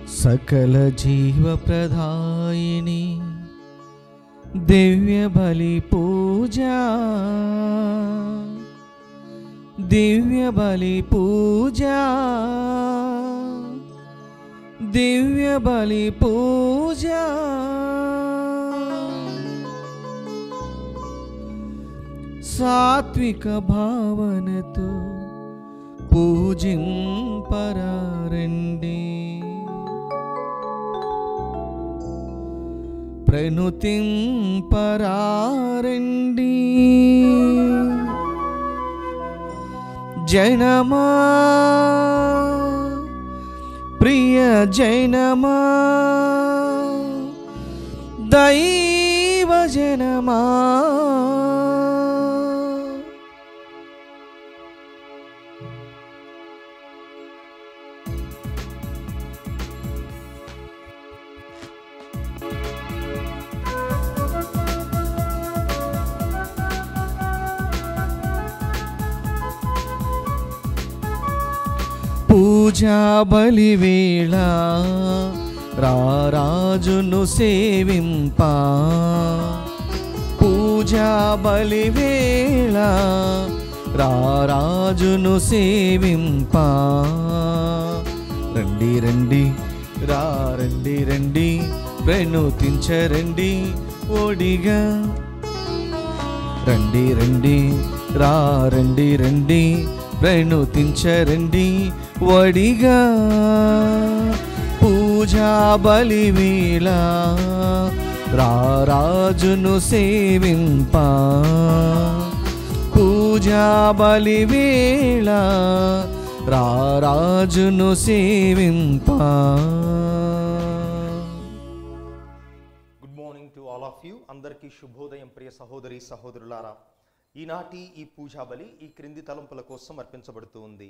సకల జీవ ప్రదాయిని దివ్య బలి పూజ దివ్య బలి పూజ దివ్య బలి పూజ సాత్విక భావనతో పూజింపరారండి ప్రణుతింపరారండి జనమా ప్రియ జైనమా దైవ జనమా పూజా బలి వేళ రారాజును సేవింప పూజా బలి వేళ రారాజును సేవింప రండి రండి రా రండి రండి ప్రణుతించరండి ఓడిగా రండి రండి రా రండి రండి ప్రణుతించరండి వడిగా పూజా బలి వేళ రారాజును సేవింప పూజా బలి వేళ రారాజును సేవింప good morning to all of you అందరికీ శుభోదయం ప్రియ సహోదరి సహోదరులారా ఈనాటి ఈ పూజా బలి ఈ క్రింది తలంపుల కోసం అర్పించబడుతూ ఉంది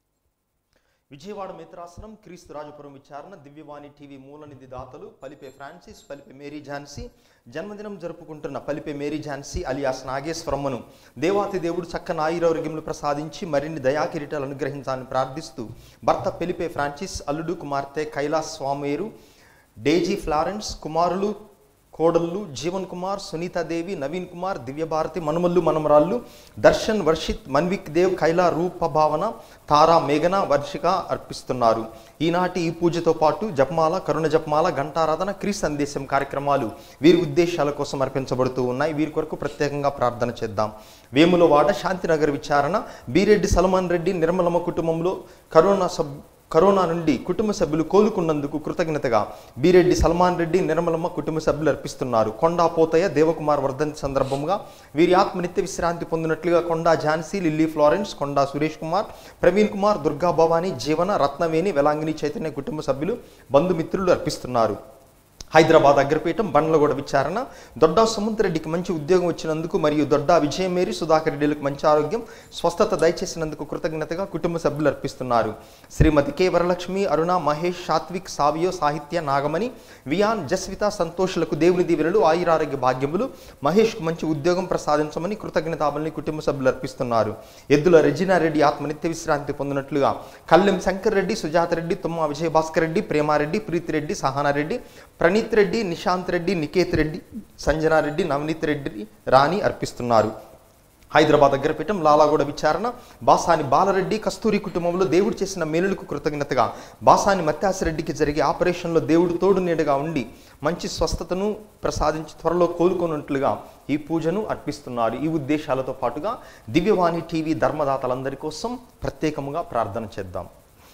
విజయవాడ మిత్రాసనం క్రీస్తు రాజపురం విచారణ దివ్యవాణి టీవీ మూలనిధి దాతలు పలిపే ఫ్రాన్సిస్ పలిపే మేరీ ఝాన్సీ జన్మదినం జరుపుకుంటున్న పలిపే మేరీ ఝాన్సీ అలియాస్ నాగేశ్వరమ్మను దేవాతి దేవుడు చక్కని ఆయురారోగ్యములు ప్రసాదించి మరిన్ని దయాకిరీటాలు అనుగ్రహించాలని ప్రార్థిస్తూ భర్త పెలిపే ఫ్రాన్సిస్ అల్లుడు కుమార్తె కైలాస్ స్వామేరు డేజీ ఫ్లారెన్స్ కుమారులు కోడళ్ళు జీవన్ కుమార్ సునీతాదేవి నవీన్ కుమార్ దివ్యభారతి మనుమల్లు మనమరాళ్ళు దర్శన్ వర్షిత్ మన్విక్ దేవ్ కైలా రూప భావన తారా మేఘన వర్షిక అర్పిస్తున్నారు ఈనాటి ఈ పూజతో పాటు జపమాల కరుణ జపమాల ఘంటారాధన క్రీస్ సందేశం కార్యక్రమాలు వీరి ఉద్దేశాల కోసం అర్పించబడుతూ ఉన్నాయి వీరి కొరకు ప్రత్యేకంగా ప్రార్థన చేద్దాం వేములవాడ శాంతినగర్ విచారణ బీరెడ్డి సల్మాన్ రెడ్డి నిర్మలమ్మ కుటుంబంలో కరోనా సబ్ కరోనా నుండి కుటుంబ సభ్యులు కోలుకున్నందుకు కృతజ్ఞతగా బీరెడ్డి సల్మాన్ రెడ్డి నిర్మలమ్మ కుటుంబ సభ్యులు అర్పిస్తున్నారు కొండా పోతయ్య దేవకుమార్ వర్ధంతి సందర్భంగా వీరి ఆత్మనిత్య విశ్రాంతి పొందినట్లుగా కొండా ఝాన్సీ లిల్లీ ఫ్లారెన్స్ కొండా సురేష్ కుమార్ ప్రవీణ్ కుమార్ దుర్గా భవానీ జీవన రత్నవేణి వెలాంగిని చైతన్య కుటుంబ సభ్యులు బంధుమిత్రులు అర్పిస్తున్నారు హైదరాబాద్ అగ్రపీఠం బండ్లగూడ విచారణ దొడ్డా సముద్రెడ్డికి మంచి ఉద్యోగం వచ్చినందుకు మరియు దొడ్డా విజయమేరి సుధాకర్ రెడ్డిలకు మంచి ఆరోగ్యం స్వస్థత దయచేసినందుకు కృతజ్ఞతగా కుటుంబ సభ్యులు అర్పిస్తున్నారు Shrimati K Varalakshmi Aruna Mahesh Satvik Savio Sahitya Nagamani Wiaan Jasvitha సంతోషులకు దేవుని దీవెనలు ఆయురారోగ్య భాగ్యములు మహేష్కు మంచి ఉద్యోగం ప్రసాదించమని కృతజ్ఞతాబల్ని కుటుంబ సభ్యులు అర్పిస్తున్నారు ఎద్దుల రెజినారెడ్డి ఆత్మ నిత్య విశ్రాంతి పొందినట్లుగా కల్లెం శంకర్ రెడ్డి సుజాత రెడ్డి తుమ్మ విజయభాస్కర్ రెడ్డి ప్రేమారెడ్డి ప్రీతిరెడ్డి సహానారెడ్డి ప్రణీత్ రెడ్డి నిశాంత్ రెడ్డి నికేత్ రెడ్డి సంజనారెడ్డి నవనీత్ రెడ్డి రాణి అర్పిస్తున్నారు హైదరాబాద్ అగ్రపీఠం లాలాగూడ విచారణ బాసాని బాలరెడ్డి కస్తూరి కుటుంబంలో దేవుడు చేసిన మేలులకు కృతజ్ఞతగా బాసాని మత్యాసరెడ్డికి జరిగే ఆపరేషన్లో దేవుడు తోడు నీడగా ఉండి మంచి స్వస్థతను ప్రసాదించి త్వరలో కోలుకోనున్నట్లుగా ఈ పూజను అర్పిస్తున్నారు ఈ ఉద్దేశాలతో పాటుగా దివ్యవాణి టీవీ ధర్మదాతలందరి కోసం ప్రత్యేకముగా ప్రార్థన చేద్దాం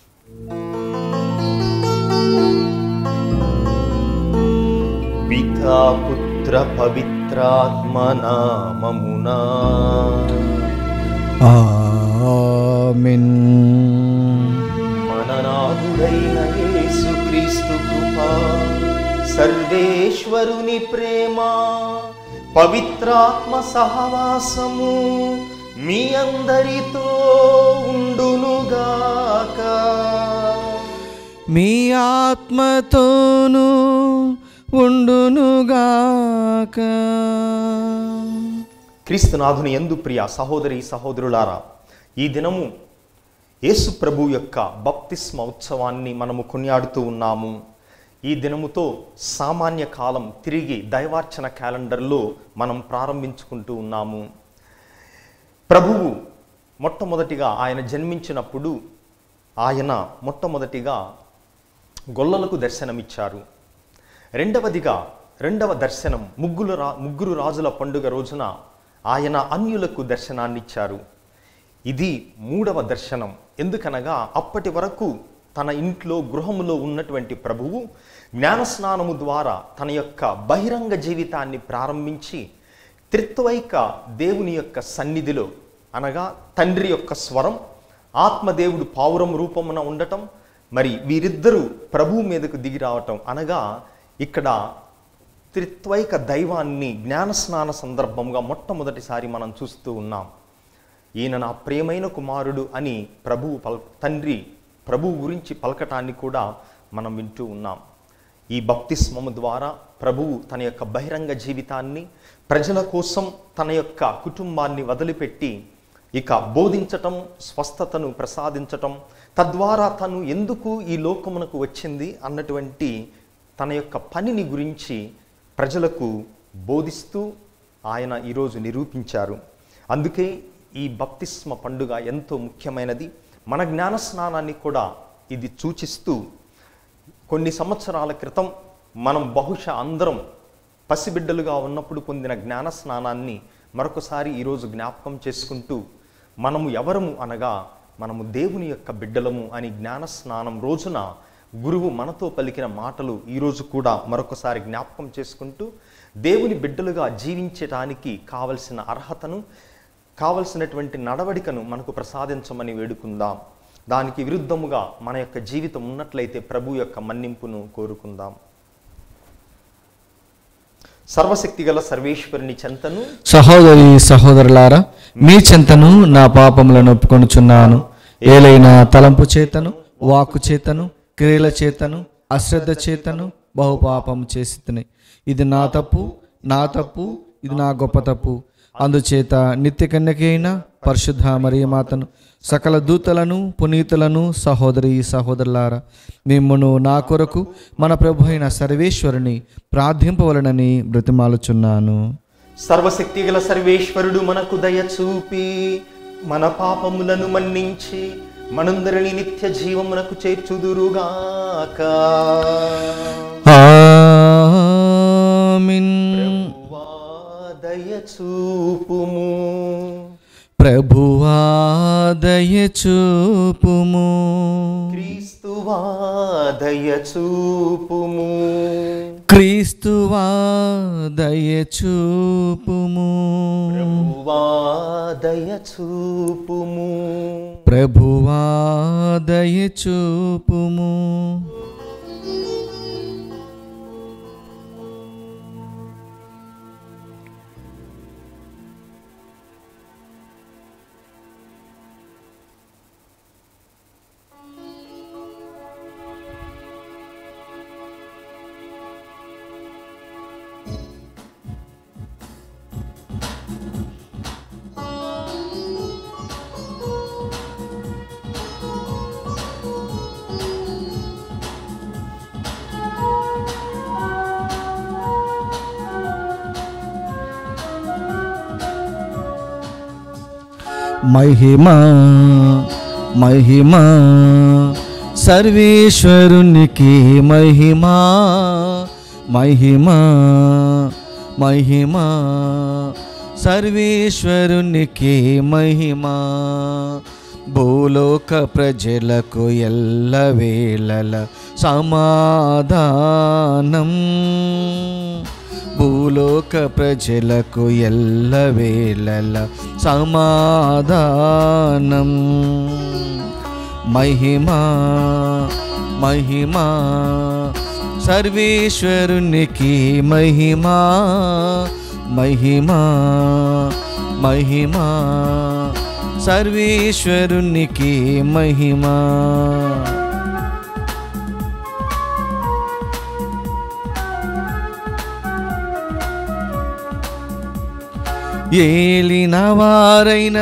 పితా పుత్ర పవిత్రాత్మ నామమునా ఆమెన్ మననాథుడైన యేసుక్రీస్తు కృపా సర్వేశ్వరుని ప్రేమ పవిత్రాత్మ సహవాసము మీ అందరితో ఉండునుగాక మీ ఆత్మతోనూ ఉండునుగాక క్రీస్తునాథుని ఎందు ప్రియ సహోదరి సహోదరులారా ఈ దినము యేసు ప్రభు యొక్క బప్తిస్మ ఉత్సవాన్ని మనము కొనియాడుతూ ఉన్నాము ఈ దినముతో సామాన్య కాలం తిరిగి దైవార్చన క్యాలెండర్లో మనం ప్రారంభించుకుంటూ ఉన్నాము ప్రభువు మొట్టమొదటిగా ఆయన జన్మించినప్పుడు ఆయన మొట్టమొదటిగా గొల్లలకు దర్శనమిచ్చారు రెండవదిగా రెండవ దర్శనం ముగ్గురు రా ముగ్గురు రాజుల పండుగ రోజున ఆయన అన్యులకు దర్శనాన్నిచ్చారు ఇది మూడవ దర్శనం ఎందుకనగా అప్పటి వరకు తన ఇంట్లో గృహములో ఉన్నటువంటి ప్రభువు జ్ఞానస్నానము ద్వారా తన యొక్క బహిరంగ జీవితాన్ని ప్రారంభించి త్రిత్వైక దేవుని యొక్క సన్నిధిలో అనగా తండ్రి యొక్క స్వరం ఆత్మదేవుడు పావురం రూపమున ఉండటం మరి వీరిద్దరూ ప్రభువు మీదకు దిగి రావటం అనగా ఇక్కడ త్రిత్వైక దైవాన్ని జ్ఞానస్నాన సందర్భంగా మొట్టమొదటిసారి మనం చూస్తూ ఉన్నాం ఈయన నా ప్రియమైన కుమారుడు అని ప్రభువు పల్ తండ్రి ప్రభువు గురించి పలకటాన్ని కూడా మనం వింటూ ఉన్నాం ఈ భక్తిస్మము ద్వారా ప్రభువు తన యొక్క బహిరంగ జీవితాన్ని ప్రజల కోసం తన యొక్క కుటుంబాన్ని వదిలిపెట్టి ఇక బోధించటం స్వస్థతను ప్రసాదించటం తద్వారా తను ఎందుకు ఈ లోకమునకు వచ్చింది అన్నటువంటి తన యొక్క పనిని గురించి ప్రజలకు బోధిస్తూ ఆయన ఈరోజు నిరూపించారు అందుకే ఈ బప్తిస్మ పండుగ ఎంతో ముఖ్యమైనది మన జ్ఞాన స్నానాన్ని కూడా ఇది సూచిస్తూ కొన్ని సంవత్సరాల క్రితం మనం బహుశా అందరం పసిబిడ్డలుగా ఉన్నప్పుడు పొందిన జ్ఞాన స్నానాన్ని మరొకసారి ఈరోజు జ్ఞాపకం చేసుకుంటూ మనము ఎవరము అనగా మనము దేవుని యొక్క బిడ్డలము అని జ్ఞాన స్నానం రోజున గురువు మనతో పలికిన మాటలు ఈరోజు కూడా మరొకసారి జ్ఞాపకం చేసుకుంటూ దేవుని బిడ్డలుగా జీవించటానికి కావలసిన అర్హతను కావలసినటువంటి నడవడికను మనకు ప్రసాదించమని వేడుకుందాం దానికి విరుద్ధముగా మన యొక్క జీవితం ఉన్నట్లయితే ప్రభు యొక్క మన్నింపును కోరుకుందాం సర్వశక్తిగల సర్వేశ్వరుని చెంతను సహోదరి సహోదరులారా మీ చింతను నా పాపములను ఒప్పుకొనుచున్నాను ఏలైనా తలంపు చేతను వాక్కు చేతను క్రియల చేతను అశ్రద్ధ చేతను బహుపాపము చేసి ఇది నా తప్పు నా తప్పు ఇది నా గొప్ప తప్పు అందుచేత నిత్య కన్యకైన పరిశుద్ధ మరియమాతను సకల దూతలను పునీతులను సహోదరి సహోదరులారా మిమ్మును నా కొరకు మన ప్రభు అయిన సర్వేశ్వరుని ప్రార్థింపవలనని బ్రతిమాలుచున్నాను సర్వశక్తిగల సర్వేశ్వరుడు మనకు దయ చూపి మన పాపములను మన్నించి మనందరిని నిత్య జీవమునకు చేర్చుదురుగాక ఆమిన్ ప్రభువా దయ చూపుము ప్రభువా దయ చూపుము క్రీస్తువా దయ చూపుము క్రీస్తువా దయ చూపుము ప్రభువా దయ చూపుము ప్రభువా దయ చూపుము మహిమా మహిమా సర్వేశ్వరునికి మహిమా మహిమా మహిమా సర్వేశ్వరునికి మహిమా భూలోక ప్రజలకు ఎల్లవేళల సమాధానం భూలోక ప్రజలకు ఎల్లవేళల సమాధానం మహిమా మహిమా సర్వేశ్వరునికి మహిమా మహిమా మహిమా సర్వేశ్వరునికి మహిమా ఏలిన వారైన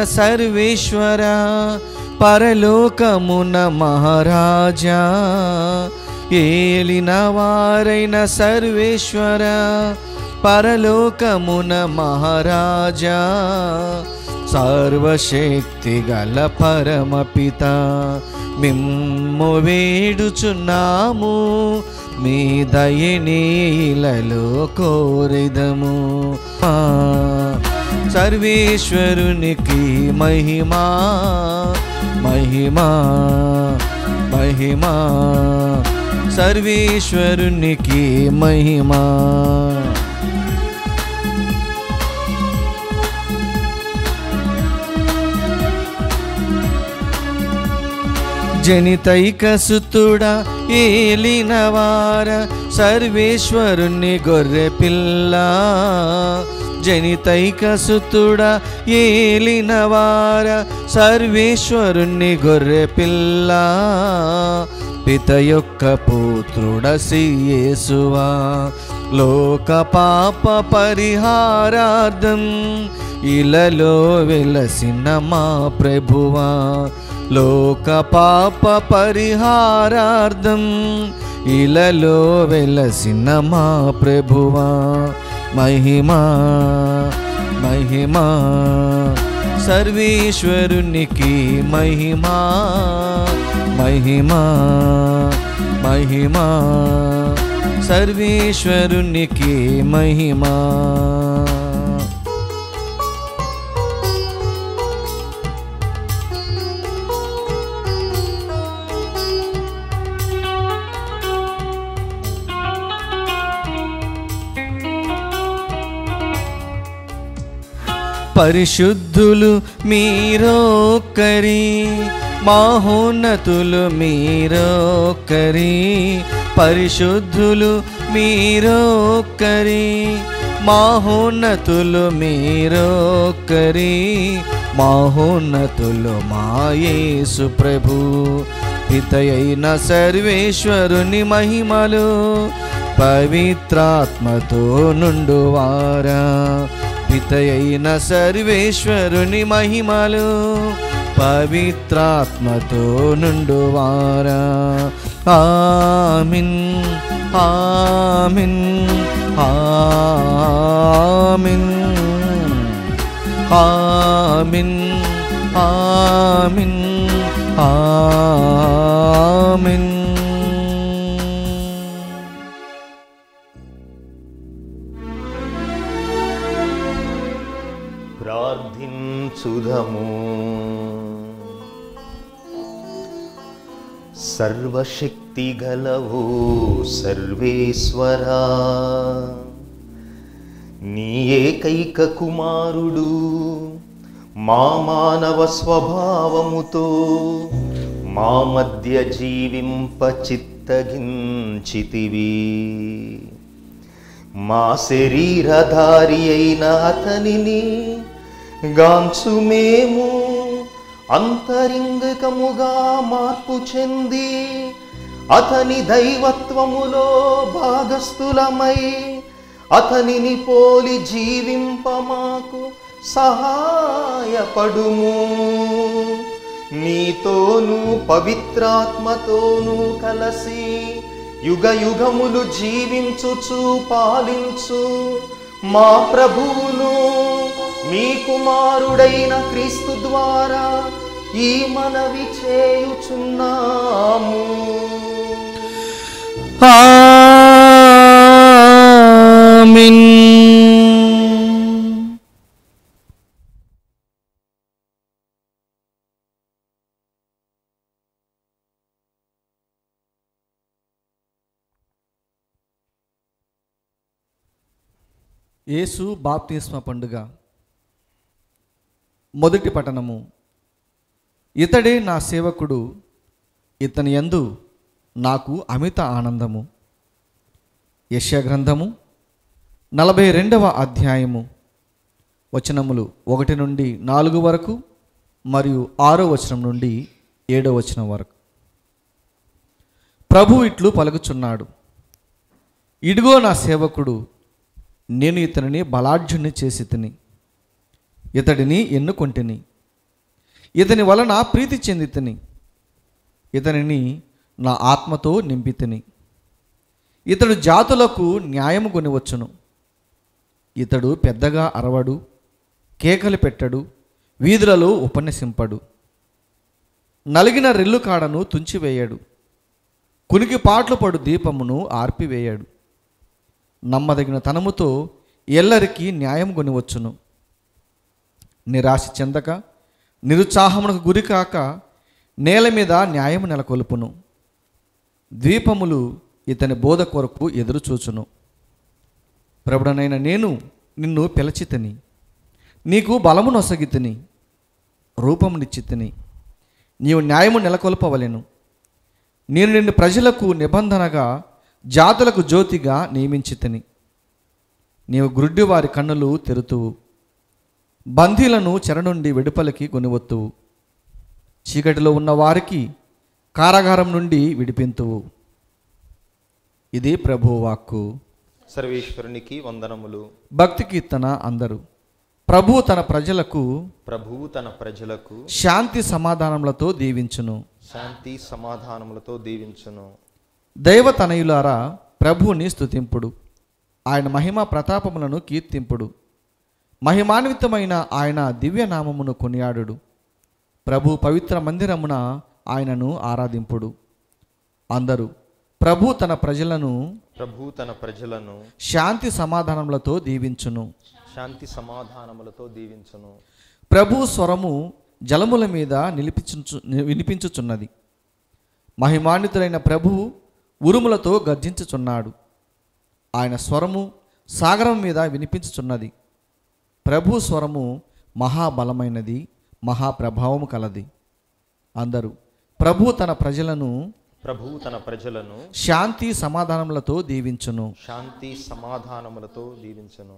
సర్వేశ్వర పరలోకమున మహారాజా ఏలిన వారైన సర్వేశ్వర పరలోకమున మహారాజా సర్వశక్తి గల పరమపిత మిమ్ము వేడుచున్నాము మీ దయనీలలో కోరిదము ఆ, సర్వేశ్వరునికి మహిమా మహిమా మహిమా సర్వేశ్వరునికి మహిమా జనితైక సుతుడా ఏలినవార సర్వేశ్వరుని గొర్రె పిల్ల జనితైక సుతుడా ఏలినవార సర్వేశ్వరుని గొర్రె పిల్ల పిత యొక్క పుత్రుడ యేసువా లోక పాప పరిహారార్థం ఇలలో వెలసిన మా ప్రభువా లోక పాప పరిహారార్థం ఇలలో వెలసిన మా ప్రభువా మహిమా మహిమా సర్వేశ్వరునికి మహిమా మహిమా మహిమా సర్వేశ్వరునికి మహిమా పరిశుద్ధులు మీరొక్కరి మహోన్నతులు మీరొక్కరి పరిశుద్ధులు మీరొక్కరి మహోన్నతులు మీరొక్కరి మహోన్నతులు మాయేసు ప్రభు పితయైన సర్వేశ్వరుని మహిమలు పవిత్రాత్మతో నుండువారా పితయైన సర్వేశ్వరుని మహిమలు పవిత్రాత్మతో నుండువారా ఆమిన్ ఆమిన్ ఆమిన్ ఆమిన్ ఆమిన్ ఆమిన్ ప్రార్థించుదము సర్వశక్తి గలవు సర్వేశ్వరా నీ ఏకైక కుమారుడు మా మానవ స్వభావముతో మా మధ్య జీవింప చిత్తగించితివి మా శరీరధారి అయిన అతనిని గాంచు మేము అంతరింగకముగా మార్పు చెంది అతని దైవత్వములో భాగస్థులమై అతనిని పోలి జీవింప మాకు సహాయపడుము నీతోనూ పవిత్రాత్మతోనూ కలసి యుగ యుగములు జీవించుచు పాలించు మా ప్రభువును మీ కుమారుడైన క్రీస్తు ద్వారా ఈ మనవి చేయుచున్నాము ఆమిన్ యేసు బాప్తిస్మ పండుగ మొదటి పట్టణము ఇతడే నా సేవకుడు ఇతని యందు నాకు అమిత ఆనందము యశ్యా గ్రంథము నలభై రెండవ అధ్యాయము వచనములు ఒకటి నుండి నాలుగు వరకు మరియు ఆరో వచనం నుండి ఏడో వచనం వరకు ప్రభు ఇట్లు పలుకుచున్నాడు ఇదిగో నా సేవకుడు నేను ఇతనిని బలాఢ్యుణ్ణి చేసి తిని ఇతడిని ఎన్నుకొంటిని ఇతని వలన ప్రీతి చెంది తిని ఇతనిని నా ఆత్మతో నింపి తిని ఇతడు జాతులకు న్యాయము కొనివచ్చును ఇతడు పెద్దగా అరవడు కేకలు పెట్టడు వీధులలో ఉపన్యసింపడు నలిగిన రెల్లు కాడను తుంచివేయడు కునికి పాట్లు పడు దీపమును ఆర్పివేయడు నమ్మదగిన తనముతో ఎల్లరికి న్యాయం కొనివచ్చును నిరాశ చెందక నిరుత్సాహమునకు గురికాక నేల మీద న్యాయము నెలకొల్పును ద్వీపములు ఇతని బోధ కొరకు ఎదురుచూచును ప్రభుడనైన నేను నిన్ను పిలచితిని నీకు బలము నొసగితిని రూపమునిచ్చితిని నీవు న్యాయము నెలకొల్పవలెను నేను నిన్ను ప్రజలకు నిబంధనగా జాతులకు జ్యోతిగా నియమించితిని నీవు గుడ్డి వారి కన్నులు తెరుతువు బందీలను చెర నుండి వెడుపలకి కొనివత్తువు చీకటిలో ఉన్న వారికి కారాగారం నుండి విడిపింతువు ఇది ప్రభువాక్కు సర్వేశ్వరునికి వందనములు భక్తి కీర్తన అందరు ప్రభు తన ప్రజలకు ప్రభువు తన ప్రజలకు శాంతి సమాధానములతో దీవించును శాంతి సమాధానములతో దీవించును దైవతనయులారా ప్రభువుని స్తుతింపుడు ఆయన మహిమ ప్రతాపములను కీర్తింపుడు మహిమాన్వితమైన ఆయన దివ్యనామమును కొనియాడుడు ప్రభు పవిత్ర మందిరమున ఆయనను ఆరాధింపుడు అందరూ ప్రభు తన ప్రజలను ప్రభు తన ప్రజలను శాంతి సమాధానములతో దీవించును శాంతి సమాధానములతో దీవించును ప్రభు స్వరము జలముల మీద నిలిపించు వినిపించుచున్నది మహిమాన్వితుడైన ప్రభువు ఉరుములతో గర్జించుచున్నాడు ఆయన స్వరము సాగరం మీద వినిపించుచున్నది ప్రభు స్వరము మహాబలమైనది మహాప్రభావము కలది అందరూ ప్రభు తన ప్రజలను ప్రభువు తన ప్రజలను శాంతి సమాధానములతో దీవించును శాంతి సమాధానములతో దీవించును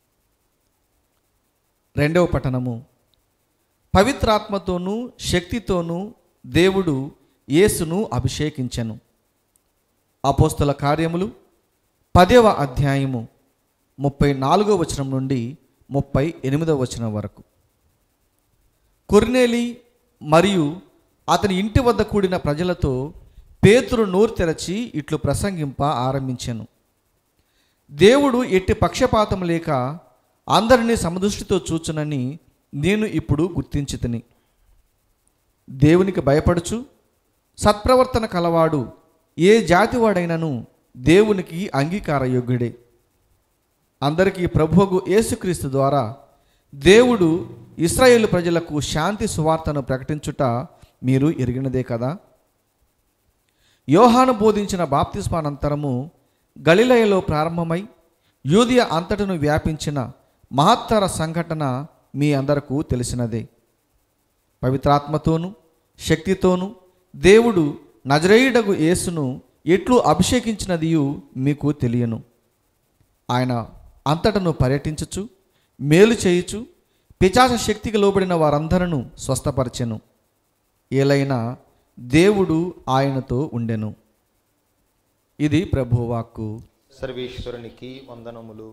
రెండవ పఠనము పవిత్రాత్మతోనూ శక్తితోనూ దేవుడు యేసును అభిషేకించెను అపోస్తల కార్యములు పదవ అధ్యాయము ముప్పై నాలుగో వచనం నుండి ముప్పై ఎనిమిదవ వచనం వరకు కొర్నేలి మరియు అతని ఇంటి వద్ద కూడిన ప్రజలతో పేతురు నోరు తెరచి ఇట్లు ప్రసంగింప ఆరంభించెను దేవుడు ఎట్టి పక్షపాతం లేక అందరినీ సమదృష్టితో చూచునని నేను ఇప్పుడు గుర్తించితిని దేవునికి భయపడుచు సత్ప్రవర్తన కలవాడు ఏ జాతివాడైనను దేవునికి అంగీకారయోగ్యుడే అందరికీ ప్రభువుగు యేసుక్రీస్తు ద్వారా దేవుడు ఇస్రాయేలు ప్రజలకు శాంతి సువార్తను ప్రకటించుట మీరు ఎరిగినదే కదా యోహాను బోధించిన బాప్తిస్మానంతరము గలిలయలో ప్రారంభమై యూదియ అంతటను వ్యాపించిన మహత్తర సంఘటన మీ అందరకు తెలిసినదే పవిత్రాత్మతోనూ శక్తితోనూ దేవుడు నజరేయుడగు యేసును ఎట్లు అభిషేకించినదియు మీకు తెలియను ఆయన అంతటను పర్యటించుచు మేలు చేయుచు పిచాచ శక్తికి లోబడిన వారందరూ స్వస్థపరచెను ఏలైనా దేవుడు ఆయనతో ఉండెను ఇది ప్రభువాక్కు సర్వేశ్వరునికి వందనములు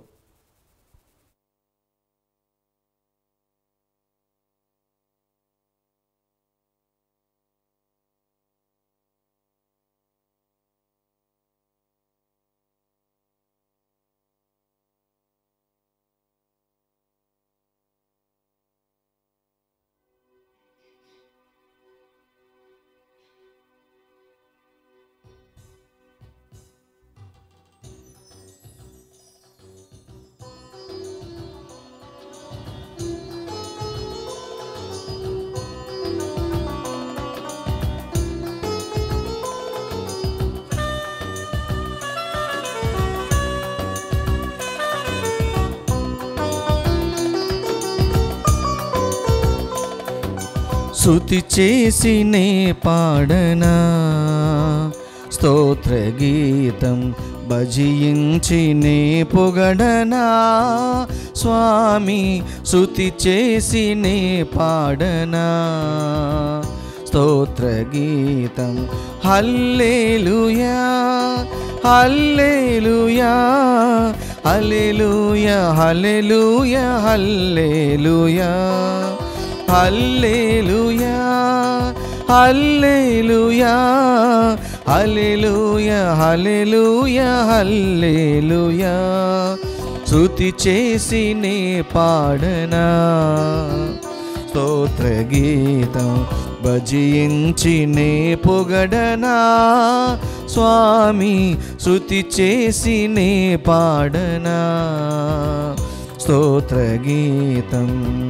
శృతి చేసి నే పాడనా స్తోత్ర గీతం భజించి నే పొగడనా స్వామి శృతి చేసి నే పాడనా స్తోత్ర గీతం హల్లేలుయా హల్లేలుయా హల్లెలూయా హల్లెలూయా హల్లెలూయా హల్లేలుయా హల్లేలుయా హల్లెలూయా హల్లెలూయా హల్లెలూయా శృతి చేసి నే పాడనా స్తోత్ర గీతం భజించి నే పొగడనా స్వామి శృతి చేసి నే పాడనా స్తోత్ర గీతం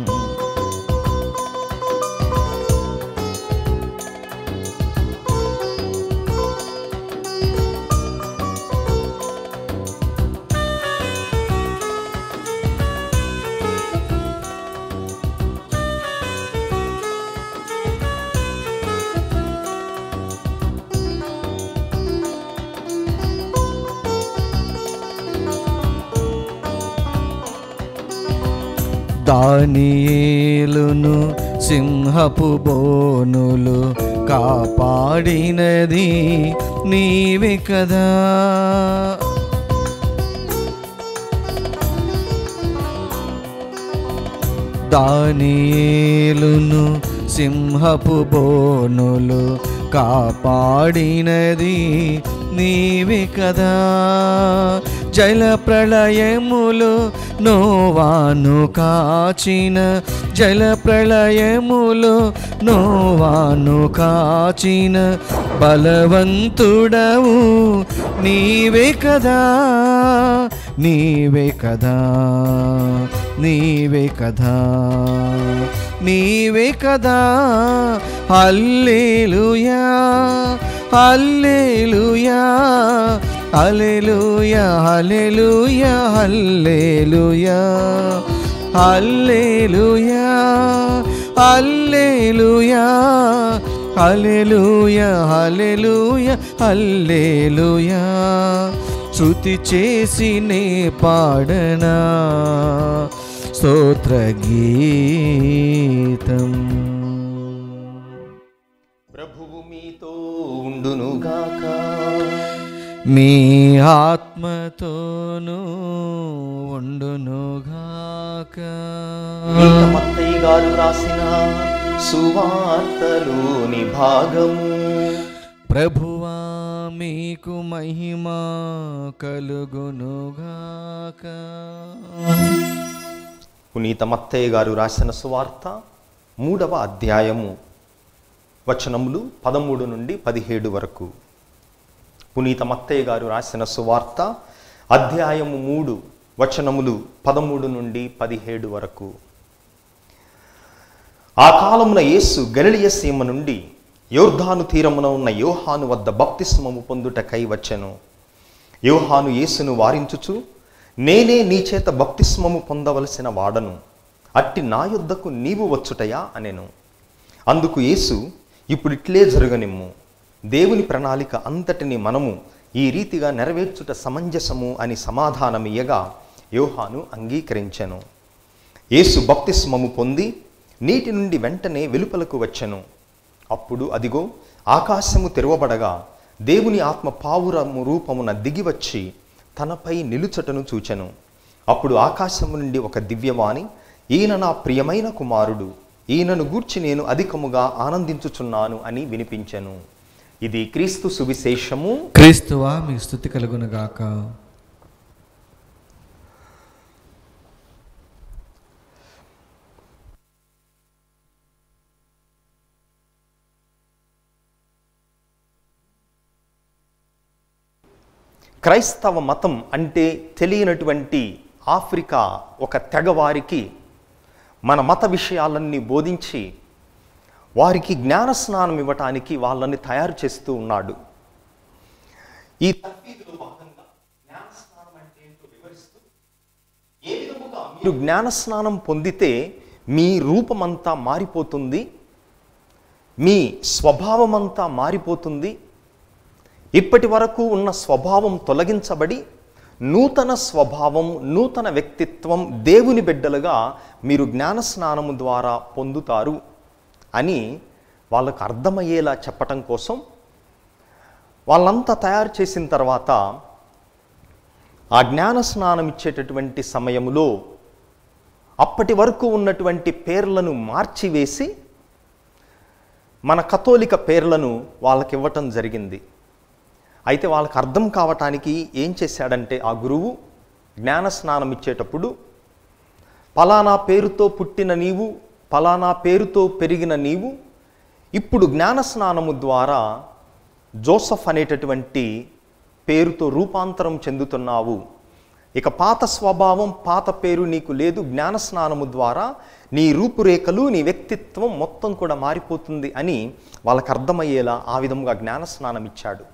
దానియేలును సింహపు బోనులు కాపాడినది నీవే కదా దానియేలును సింహపు బోనులు కాపాడినది నీవే కదా జల ప్రళయములు నోవాను కాచిన జల ప్రళయములు నోవాను కాచిన బలవంతుడవు నీవే కదా నీవే కదా నీవే కదా నీవే కదా హల్లేలుయా హల్లేలుయా హల్లెలూయా హల్లెలూయా హల్లెలూయా హల్లెలూయా హల్లెలూయా హల్లెలూయా హల్లెలూయా హల్లెలూయా శృతి చేసి నే పాడనా స్తోత్ర గీతం ప్రభువు మీతో ఉండునుగాక మీ ఆత్మతోనూ ఉండునుగాక ఈత మత్తయ్య గారు రాసిన సువార్తలోని భాగము ప్రభువా మీకు మహిమ కలుగునుగాక పునీత మత్తయ్య గారు రాసిన సువార్త మూడవ అధ్యాయము వచనములు పదమూడు నుండి పదిహేడు వరకు పునీత మత్తయ్య గారు రాసిన సువార్త అధ్యాయము మూడు వచనములు పదమూడు నుండి పదిహేడు వరకు ఆ కాలమున యేసు గలిలియ సీమ నుండి యోర్ధాను తీరమున ఉన్న యోహాను వద్ద బప్తిస్మము పొందుటకై వచ్చెను యోహాను యేసును వారించుచు నేనే నీ చేత బప్తిస్మము పొందవలసిన వాడను అట్టి నా యొద్దకు నీవు వచ్చుటయా అనెను అందుకు యేసు ఇప్పుడిట్లే జరగనిమ్ము దేవుని ప్రణాళిక అంతటిని మనము ఈ రీతిగా నెరవేర్చుట సమంజసము అని సమాధానమియ్యగా యోహాను అంగీకరించెను యేసు బప్తిస్మము పొంది నీటి నుండి వెంటనే వెలుపలకు వచ్చెను అప్పుడు అదిగో ఆకాశము తెరవబడగా దేవుని ఆత్మ పావురము రూపమున దిగివచ్చి తనపై నిలుచటను చూచెను అప్పుడు ఆకాశము నుండి ఒక దివ్యవాణి ఈయన నా ప్రియమైన కుమారుడు ఈయనను గూర్చి నేను అధికముగా ఆనందించుచున్నాను అని వినిపించెను ఇది క్రీస్తు సువిశేషము క్రీస్తువా మీ స్థుతి కలుగునుగాక క్రైస్తవ మతం అంటే తెలియనటువంటి ఆఫ్రికా ఒక తెగవారికి మన మత విషయాలన్నీ బోధించి వారికి జ్ఞాన స్నానం ఇవ్వటానికి వాళ్ళని తయారు చేస్తూ ఉన్నాడు ఈ తర్ఫీదులో భాగంగా జ్ఞాన స్నానం అంటే ఏంటో వివరిస్తూ ఏ విధముగా మీరు జ్ఞాన స్నానం పొందితే మీ రూపమంతా మారిపోతుంది మీ స్వభావమంతా మారిపోతుంది ఇప్పటి వరకు ఉన్న స్వభావం తొలగించబడి నూతన స్వభావం నూతన వ్యక్తిత్వం దేవుని బిడ్డలుగా మీరు జ్ఞాన స్నానము ద్వారా పొందుతారు అని వాళ్ళకు అర్థమయ్యేలా చెప్పటం కోసం వాళ్ళంతా తయారు చేసిన తర్వాత ఆ జ్ఞాన స్నానం ఇచ్చేటటువంటి సమయంలో అప్పటి వరకు ఉన్నటువంటి పేర్లను మార్చివేసి మన కథోలిక పేర్లను వాళ్ళకి ఇవ్వటం జరిగింది అయితే వాళ్ళకి అర్థం కావటానికి ఏం చేశాడంటే ఆ గురువు జ్ఞాన స్నానం ఇచ్చేటప్పుడు పలానా పేరుతో పుట్టిన నీవు పలానా పేరుతో పెరిగిన నీవు ఇప్పుడు జ్ఞాన స్నానము ద్వారా జోసఫ్ అనేటటువంటి పేరుతో రూపాంతరం చెందుతున్నావు ఇక పాత స్వభావం పాత పేరు నీకు లేదు జ్ఞాన స్నానము ద్వారా నీ రూపురేఖలు నీ వ్యక్తిత్వం మొత్తం కూడా మారిపోతుంది అని వాళ్ళకి అర్థమయ్యేలా ఆ విధముగా జ్ఞాన స్నానం ఇచ్చాడు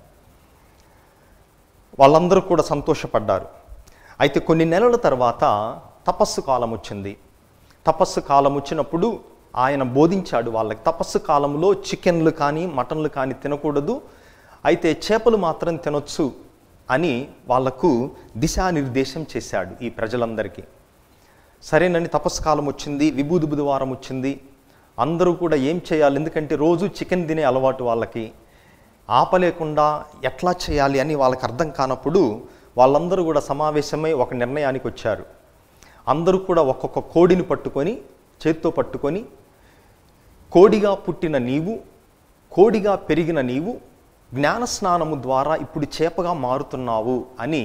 వాళ్ళందరూ కూడా సంతోషపడ్డారు అయితే కొన్ని నెలల తర్వాత తపస్సు కాలం వచ్చింది తపస్సు కాలం వచ్చినప్పుడు ఆయన బోధించాడు వాళ్ళకి తపస్సు కాలంలో చికెన్లు కానీ మటన్లు కానీ తినకూడదు అయితే చేపలు మాత్రం తినొచ్చు అని వాళ్లకు దిశానిర్దేశం చేశాడు ఈ ప్రజలందరికీ సరేనని తపస్సు కాలం వచ్చింది విభూది బుధవారం వచ్చింది అందరూ కూడా ఏం చేయాలి ఎందుకంటే రోజు చికెన్ తినే అలవాటు వాళ్ళకి ఆపలేకుండా ఎట్లా చేయాలి అని వాళ్ళకి అర్థం కానప్పుడు వాళ్ళందరూ కూడా సమావేశమై ఒక నిర్ణయానికి వచ్చారు అందరూ కూడా ఒక్కొక్క కోడిని పట్టుకొని చేత్తో పట్టుకొని కోడిగా పుట్టిన నీవు కోడిగా పెరిగిన నీవు జ్ఞాన స్నానము ద్వారా ఇప్పుడు చేపగా మారుతున్నావు అని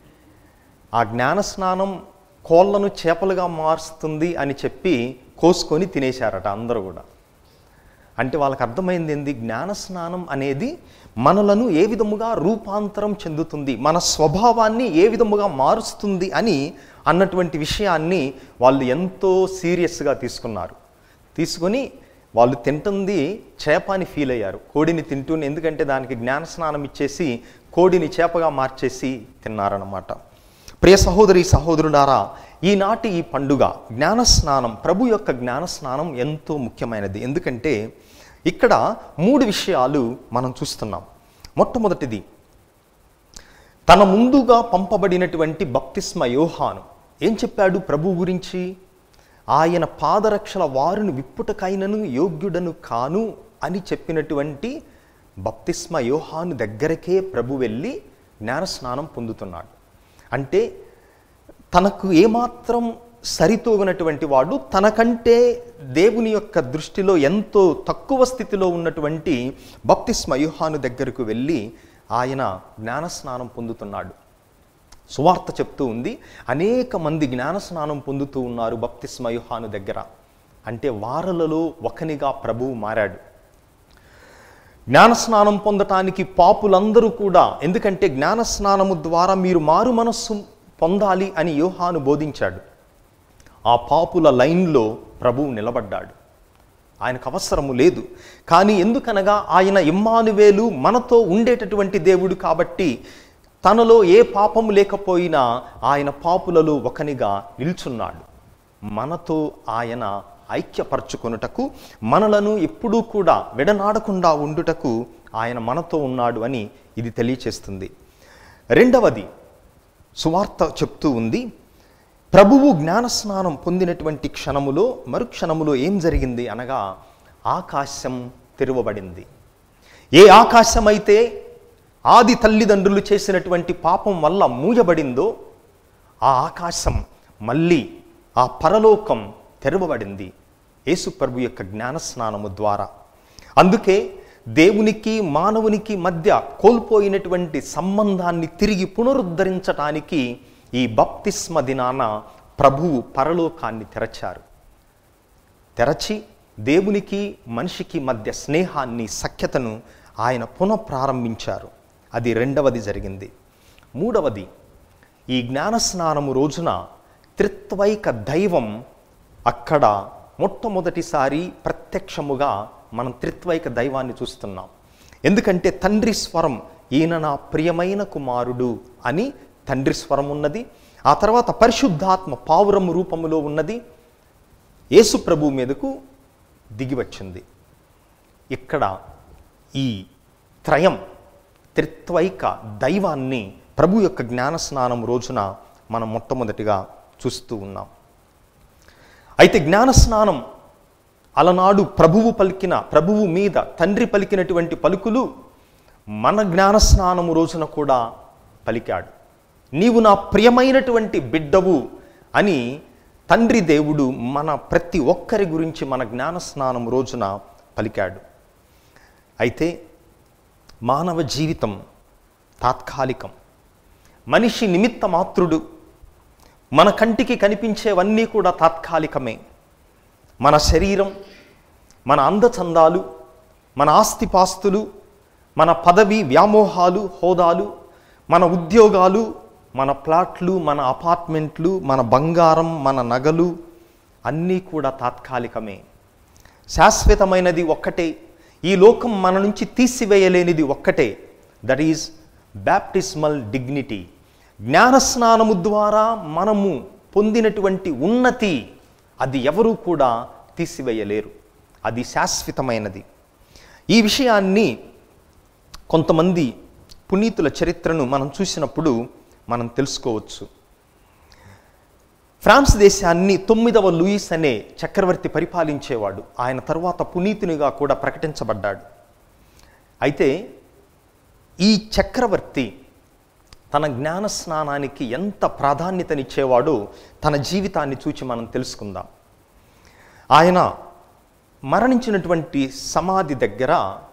ఆ జ్ఞాన స్నానం కోళ్ళను చేపలుగా మారుస్తుంది అని చెప్పి కోసుకొని తినేశారట అందరూ కూడా అంటే వాళ్ళకి అర్థమైంది ఏంది జ్ఞాన స్నానం అనేది మనలను ఏ విధముగా రూపాంతరం చెందుతుంది మన స్వభావాన్ని ఏ విధముగా మారుస్తుంది అని అన్నటువంటి విషయాన్ని వాళ్ళు ఎంతో సీరియస్గా తీసుకున్నారు తీసుకొని వాళ్ళు తింటుంది చేప అని ఫీల్ అయ్యారు కోడిని తింటూనే ఎందుకంటే దానికి జ్ఞాన స్నానం ఇచ్చేసి కోడిని చేపగా మార్చేసి తిన్నారన్నమాట ప్రియ సహోదరి సహోదరులారా ఈనాటి ఈ పండుగ జ్ఞానస్నానం ప్రభు యొక్క జ్ఞానస్నానం ఎంతో ముఖ్యమైనది ఎందుకంటే ఇక్కడ మూడు విషయాలు మనం చూస్తున్నాం మొట్టమొదటిది తన ముందుగా పంపబడినటువంటి బప్తిస్మ యోహాను ఏం చెప్పాడు ప్రభు గురించి ఆయన పాదరక్షల వారిని విప్పుటకైనను యోగ్యుడను కాను అని చెప్పినటువంటి బప్తిస్మ యోహాను దగ్గరకే ప్రభు వెళ్ళి జ్ఞానస్నానం పొందుతున్నాడు అంటే తనకు ఏమాత్రం సరితూగినటువంటి వాడు తనకంటే దేవుని యొక్క దృష్టిలో ఎంతో తక్కువ స్థితిలో ఉన్నటువంటి బప్తిస్మ యోహాను దగ్గరకు వెళ్ళి ఆయన జ్ఞానస్నానం పొందుతున్నాడు సువార్త చెప్తూ ఉంది అనేక మంది జ్ఞానస్నానం పొందుతూ ఉన్నారు బప్తిస్మ యోహాను దగ్గర అంటే వారలలో ఒకనిగా ప్రభువు మారాడు జ్ఞానస్నానం పొందటానికి పాపులందరూ కూడా ఎందుకంటే జ్ఞానస్నానము ద్వారా మీరు మారు మనస్సు పొందాలి అని యోహాను బోధించాడు ఆ పాపుల లైన్లో ప్రభువు నిలబడ్డాడు ఆయనకు అవసరము లేదు కానీ ఎందుకనగా ఆయన ఇమ్మానువేలు మనతో ఉండేటటువంటి దేవుడు కాబట్టి తనలో ఏ పాపము లేకపోయినా ఆయన పాపులలో ఒకనిగా నిల్చున్నాడు మనతో ఆయన ఐక్యపరచుకొనుటకు మనలను ఎప్పుడూ కూడా విడనాడకుండా ఉండుటకు ఆయన మనతో ఉన్నాడు అని ఇది తెలియచేస్తుంది రెండవది సువార్త చెప్తూ ఉంది ప్రభువు జ్ఞానస్నానం పొందినటువంటి క్షణములో మరుక్షణములో ఏం జరిగింది అనగా ఆకాశం తెరవబడింది ఏ ఆకాశమైతే ఆది తల్లిదండ్రులు చేసినటువంటి పాపం వల్ల మూయబడిందో ఆ ఆకాశం మళ్ళీ ఆ పరలోకం తెరవబడింది యేసు ప్రభు యొక్క జ్ఞానస్నానము ద్వారా అందుకే దేవునికి మానవునికి మధ్య కోల్పోయినటువంటి సంబంధాన్ని తిరిగి పునరుద్ధరించటానికి ఈ బప్తిస్మ దినాన ప్రభువు పరలోకాన్ని తెరచారు తెరచి దేవునికి మనిషికి మధ్య స్నేహాన్ని సఖ్యతను ఆయన పునఃప్రారంభించారు అది రెండవది జరిగింది మూడవది ఈ జ్ఞానస్నానము రోజున త్రిత్వైక దైవం అక్కడ మొట్టమొదటిసారి ప్రత్యక్షముగా మనం త్రిత్వైక దైవాన్ని చూస్తున్నాం ఎందుకంటే తండ్రి స్వరం ఈయన నా ప్రియమైన కుమారుడు అని తండ్రి స్వరం ఉన్నది ఆ తర్వాత పరిశుద్ధాత్మ పావురము రూపములో ఉన్నది యేసు ప్రభు మీదకు దిగివచ్చింది ఇక్కడ ఈ త్రయం త్రిత్వైక దైవాన్ని ప్రభు యొక్క జ్ఞానస్నానం రోజున మనం మొట్టమొదటిగా చూస్తూ ఉన్నాం అయితే జ్ఞానస్నానం అలనాడు ప్రభువు పలికిన ప్రభువు మీద తండ్రి పలికినటువంటి పలుకులు మన జ్ఞానస్నానము రోజున కూడా పలికాడు నీవు నా ప్రియమైనటువంటి బిడ్డవు అని తండ్రి దేవుడు మన ప్రతి ఒక్కరి గురించి మన జ్ఞానస్నానం రోజున పలికాడు అయితే మానవ జీవితం తాత్కాలికం మనిషి నిమిత్త మాత్రుడు మన కంటికి కనిపించేవన్నీ కూడా తాత్కాలికమే మన శరీరం మన అందచందాలు మన ఆస్తిపాస్తులు మన పదవి వ్యామోహాలు హోదాలు మన ఉద్యోగాలు మన ప్లాట్లు మన అపార్ట్మెంట్లు మన బంగారం మన నగలు అన్నీ కూడా తాత్కాలికమే శాశ్వతమైనది ఒక్కటే ఈ లోకం మన నుంచి తీసివేయలేనిది ఒక్కటే దట్ ఈజ్ బ్యాప్టిస్మల్ డిగ్నిటీ జ్ఞానస్నానము ద్వారా మనము పొందినటువంటి ఉన్నతి అది ఎవరూ కూడా తీసివేయలేరు అది శాశ్వతమైనది ఈ విషయాన్ని కొంతమంది పునీతుల చరిత్రను మనం చూసినప్పుడు మనం తెలుసుకోవచ్చు ఫ్రాన్స్ దేశాన్ని తొమ్మిదవ లూయిస్ అనే చక్రవర్తి పరిపాలించేవాడు ఆయన తరువాత పునీతునిగా కూడా ప్రకటించబడ్డాడు అయితే ఈ చక్రవర్తి తన జ్ఞాన స్నానానికి ఎంత ప్రాధాన్యతనిచ్చేవాడో తన జీవితాన్ని చూచి మనం తెలుసుకుందాం ఆయన మరణించినటువంటి సమాధి దగ్గర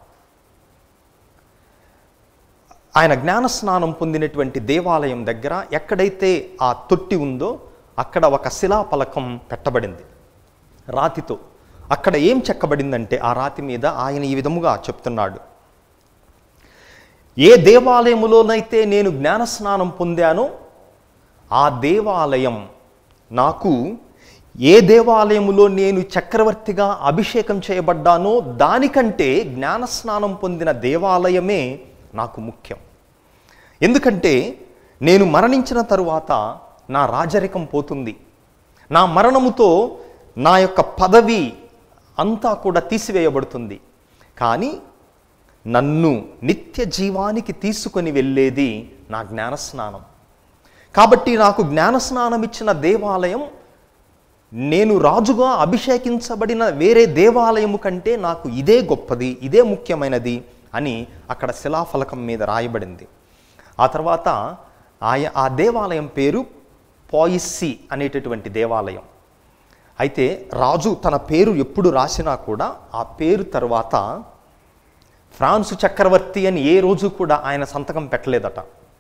ఆయన జ్ఞాన స్నానం పొందినటువంటి దేవాలయం దగ్గర ఎక్కడైతే ఆ తొట్టి ఉందో అక్కడ ఒక శిలాఫలకం పెట్టబడింది రాతితో అక్కడ ఏం చెక్కబడిందంటే ఆ రాతి మీద ఆయన ఈ విధముగా చెప్తున్నాడు ఏ దేవాలయములోనైతే నేను జ్ఞానస్నానం పొందానో ఆ దేవాలయం నాకు ఏ దేవాలయములో నేను చక్రవర్తిగా అభిషేకం చేయబడ్డానో దానికంటే జ్ఞానస్నానం పొందిన దేవాలయమే నాకు ముఖ్యం ఎందుకంటే నేను మరణించిన తరువాత నా రాజరికం పోతుంది నా మరణముతో నా యొక్క పదవి అంతా కూడా తీసివేయబడుతుంది కానీ నన్ను నిత్య జీవానికి తీసుకొని వెళ్ళేది నా జ్ఞానస్నానం కాబట్టి నాకు జ్ఞానస్నానం ఇచ్చిన దేవాలయం నేను రాజుగా అభిషేకించబడిన వేరే దేవాలయము కంటే నాకు ఇదే గొప్పది ఇదే ముఖ్యమైనది అని అక్కడ శిలాఫలకం మీద రాయబడింది ఆ తర్వాత ఆయ ఆ దేవాలయం పేరు పాయిస్సి అనేటటువంటి దేవాలయం అయితే రాజు తన పేరు ఎప్పుడు రాసినా కూడా ఆ పేరు తర్వాత ఫ్రాన్సు చక్రవర్తి అని ఏ రోజు కూడా ఆయన సంతకం పెట్టలేదట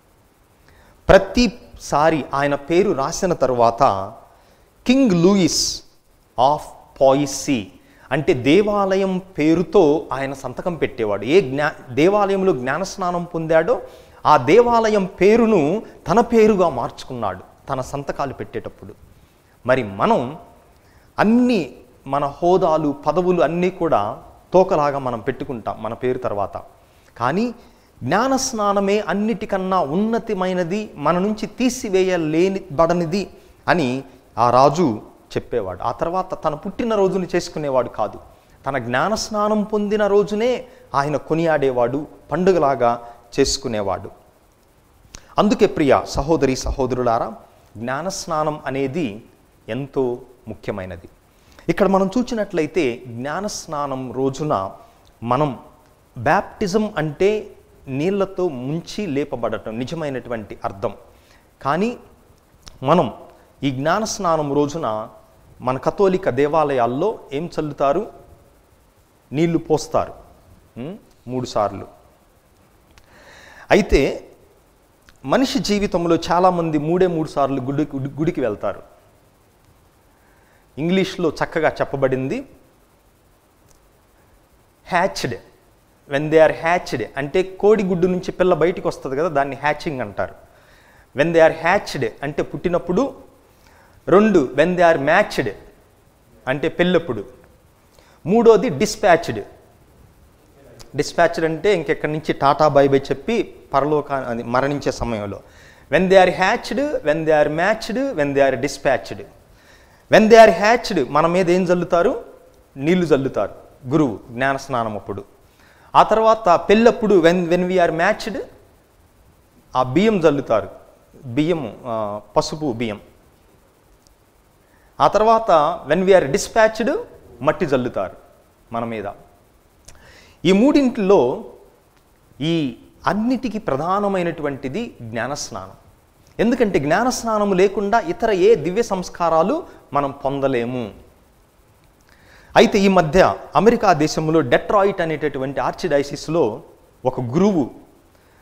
ప్రతిసారి ఆయన పేరు రాసిన తరువాత కింగ్ లూయిస్ ఆఫ్ పాయిసీ అంటే దేవాలయం పేరుతో ఆయన సంతకం పెట్టేవాడు ఏ జ్ఞా దేవాలయంలో జ్ఞానస్నానం పొందాడో ఆ దేవాలయం పేరును తన పేరుగా మార్చుకున్నాడు తన సంతకాలు పెట్టేటప్పుడు మరి మనం అన్ని మన హోదాలు పదవులు అన్నీ కూడా తోకలాగా మనం పెట్టుకుంటాం మన పేరు తర్వాత కానీ జ్ఞాన స్నానమే అన్నిటికన్నా ఉన్నతమైనది మన నుంచి తీసివేయలేని బడనిది అని ఆ రాజు చెప్పేవాడు ఆ తర్వాత తన పుట్టిన రోజుని చేసుకునేవాడు కాదు తన జ్ఞాన స్నానం పొందిన రోజునే ఆయన కొనియాడేవాడు పండుగలాగా చేసుకునేవాడు అందుకే ప్రియ సహోదరి సహోదరులారా జ్ఞానస్నానం అనేది ఎంతో ముఖ్యమైనది ఇక్కడ మనం చూసినట్లయితే జ్ఞానస్నానం రోజున మనం బ్యాప్టిజం అంటే నీళ్లతో ముంచి లేపబడటం నిజమైనటువంటి అర్థం కానీ మనం ఈ జ్ఞానస్నానం రోజున మన కథోలిక దేవాలయాల్లో ఏం చల్లుతారు నీళ్లు పోస్తారు ఉం? మూడు సార్లు అయితే మనిషి జీవితంలో చాలామంది మూడే మూడు సార్లు గుడి గుడికి వెళ్తారు ఇంగ్లీష్లో చక్కగా చెప్పబడింది hatched when they are hatched అంటే కోడి గుడ్డు నుంచి పిల్ల బయటికి వస్తుంది కదా దాన్ని హ్యాచింగ్ అంటారు వెన్ దే ఆర్ హ్యాచ్డ్ అంటే పుట్టినప్పుడు రెండు వెన్ దే ఆర్ మ్యాచ్డ్ అంటే పెళ్ళప్పుడు మూడోది డిస్పాచ్డ్ డిస్పాచ్డ్ అంటే ఇంకెక్కడి నుంచి టాటా బై బై చెప్పి పరలోక అది మరణించే సమయంలో when they are hatched when they are matched when they are dispatched when they are hatched మన మీద ఏం చల్లుతారు నీళ్లు చల్లుతారు గురువు జ్ఞాన స్నానం అప్పుడు ఆ తర్వాత పెళ్ళప్పుడు వెన్ వెన్ వీఆర్ మ్యాచ్డ్ ఆ బియ్యం చల్లుతారు బియ్యం ఆ, పసుపు బియ్యం ఆ తర్వాత వెన్ వీఆర్ డిస్పాచ్డ్ మట్టి చల్లుతారు మన మీద ఈ మూడింటిలో ఈ అన్నిటికీ ప్రధానమైనటువంటిది జ్ఞానస్నానం ఎందుకంటే జ్ఞానస్నానము లేకుండా ఇతర ఏ దివ్య సంస్కారాలు మనం పొందలేము అయితే ఈ మధ్య అమెరికా దేశంలో డెట్రాయిట్ అనేటటువంటి ఆర్చిడైసిస్లో ఒక గురువు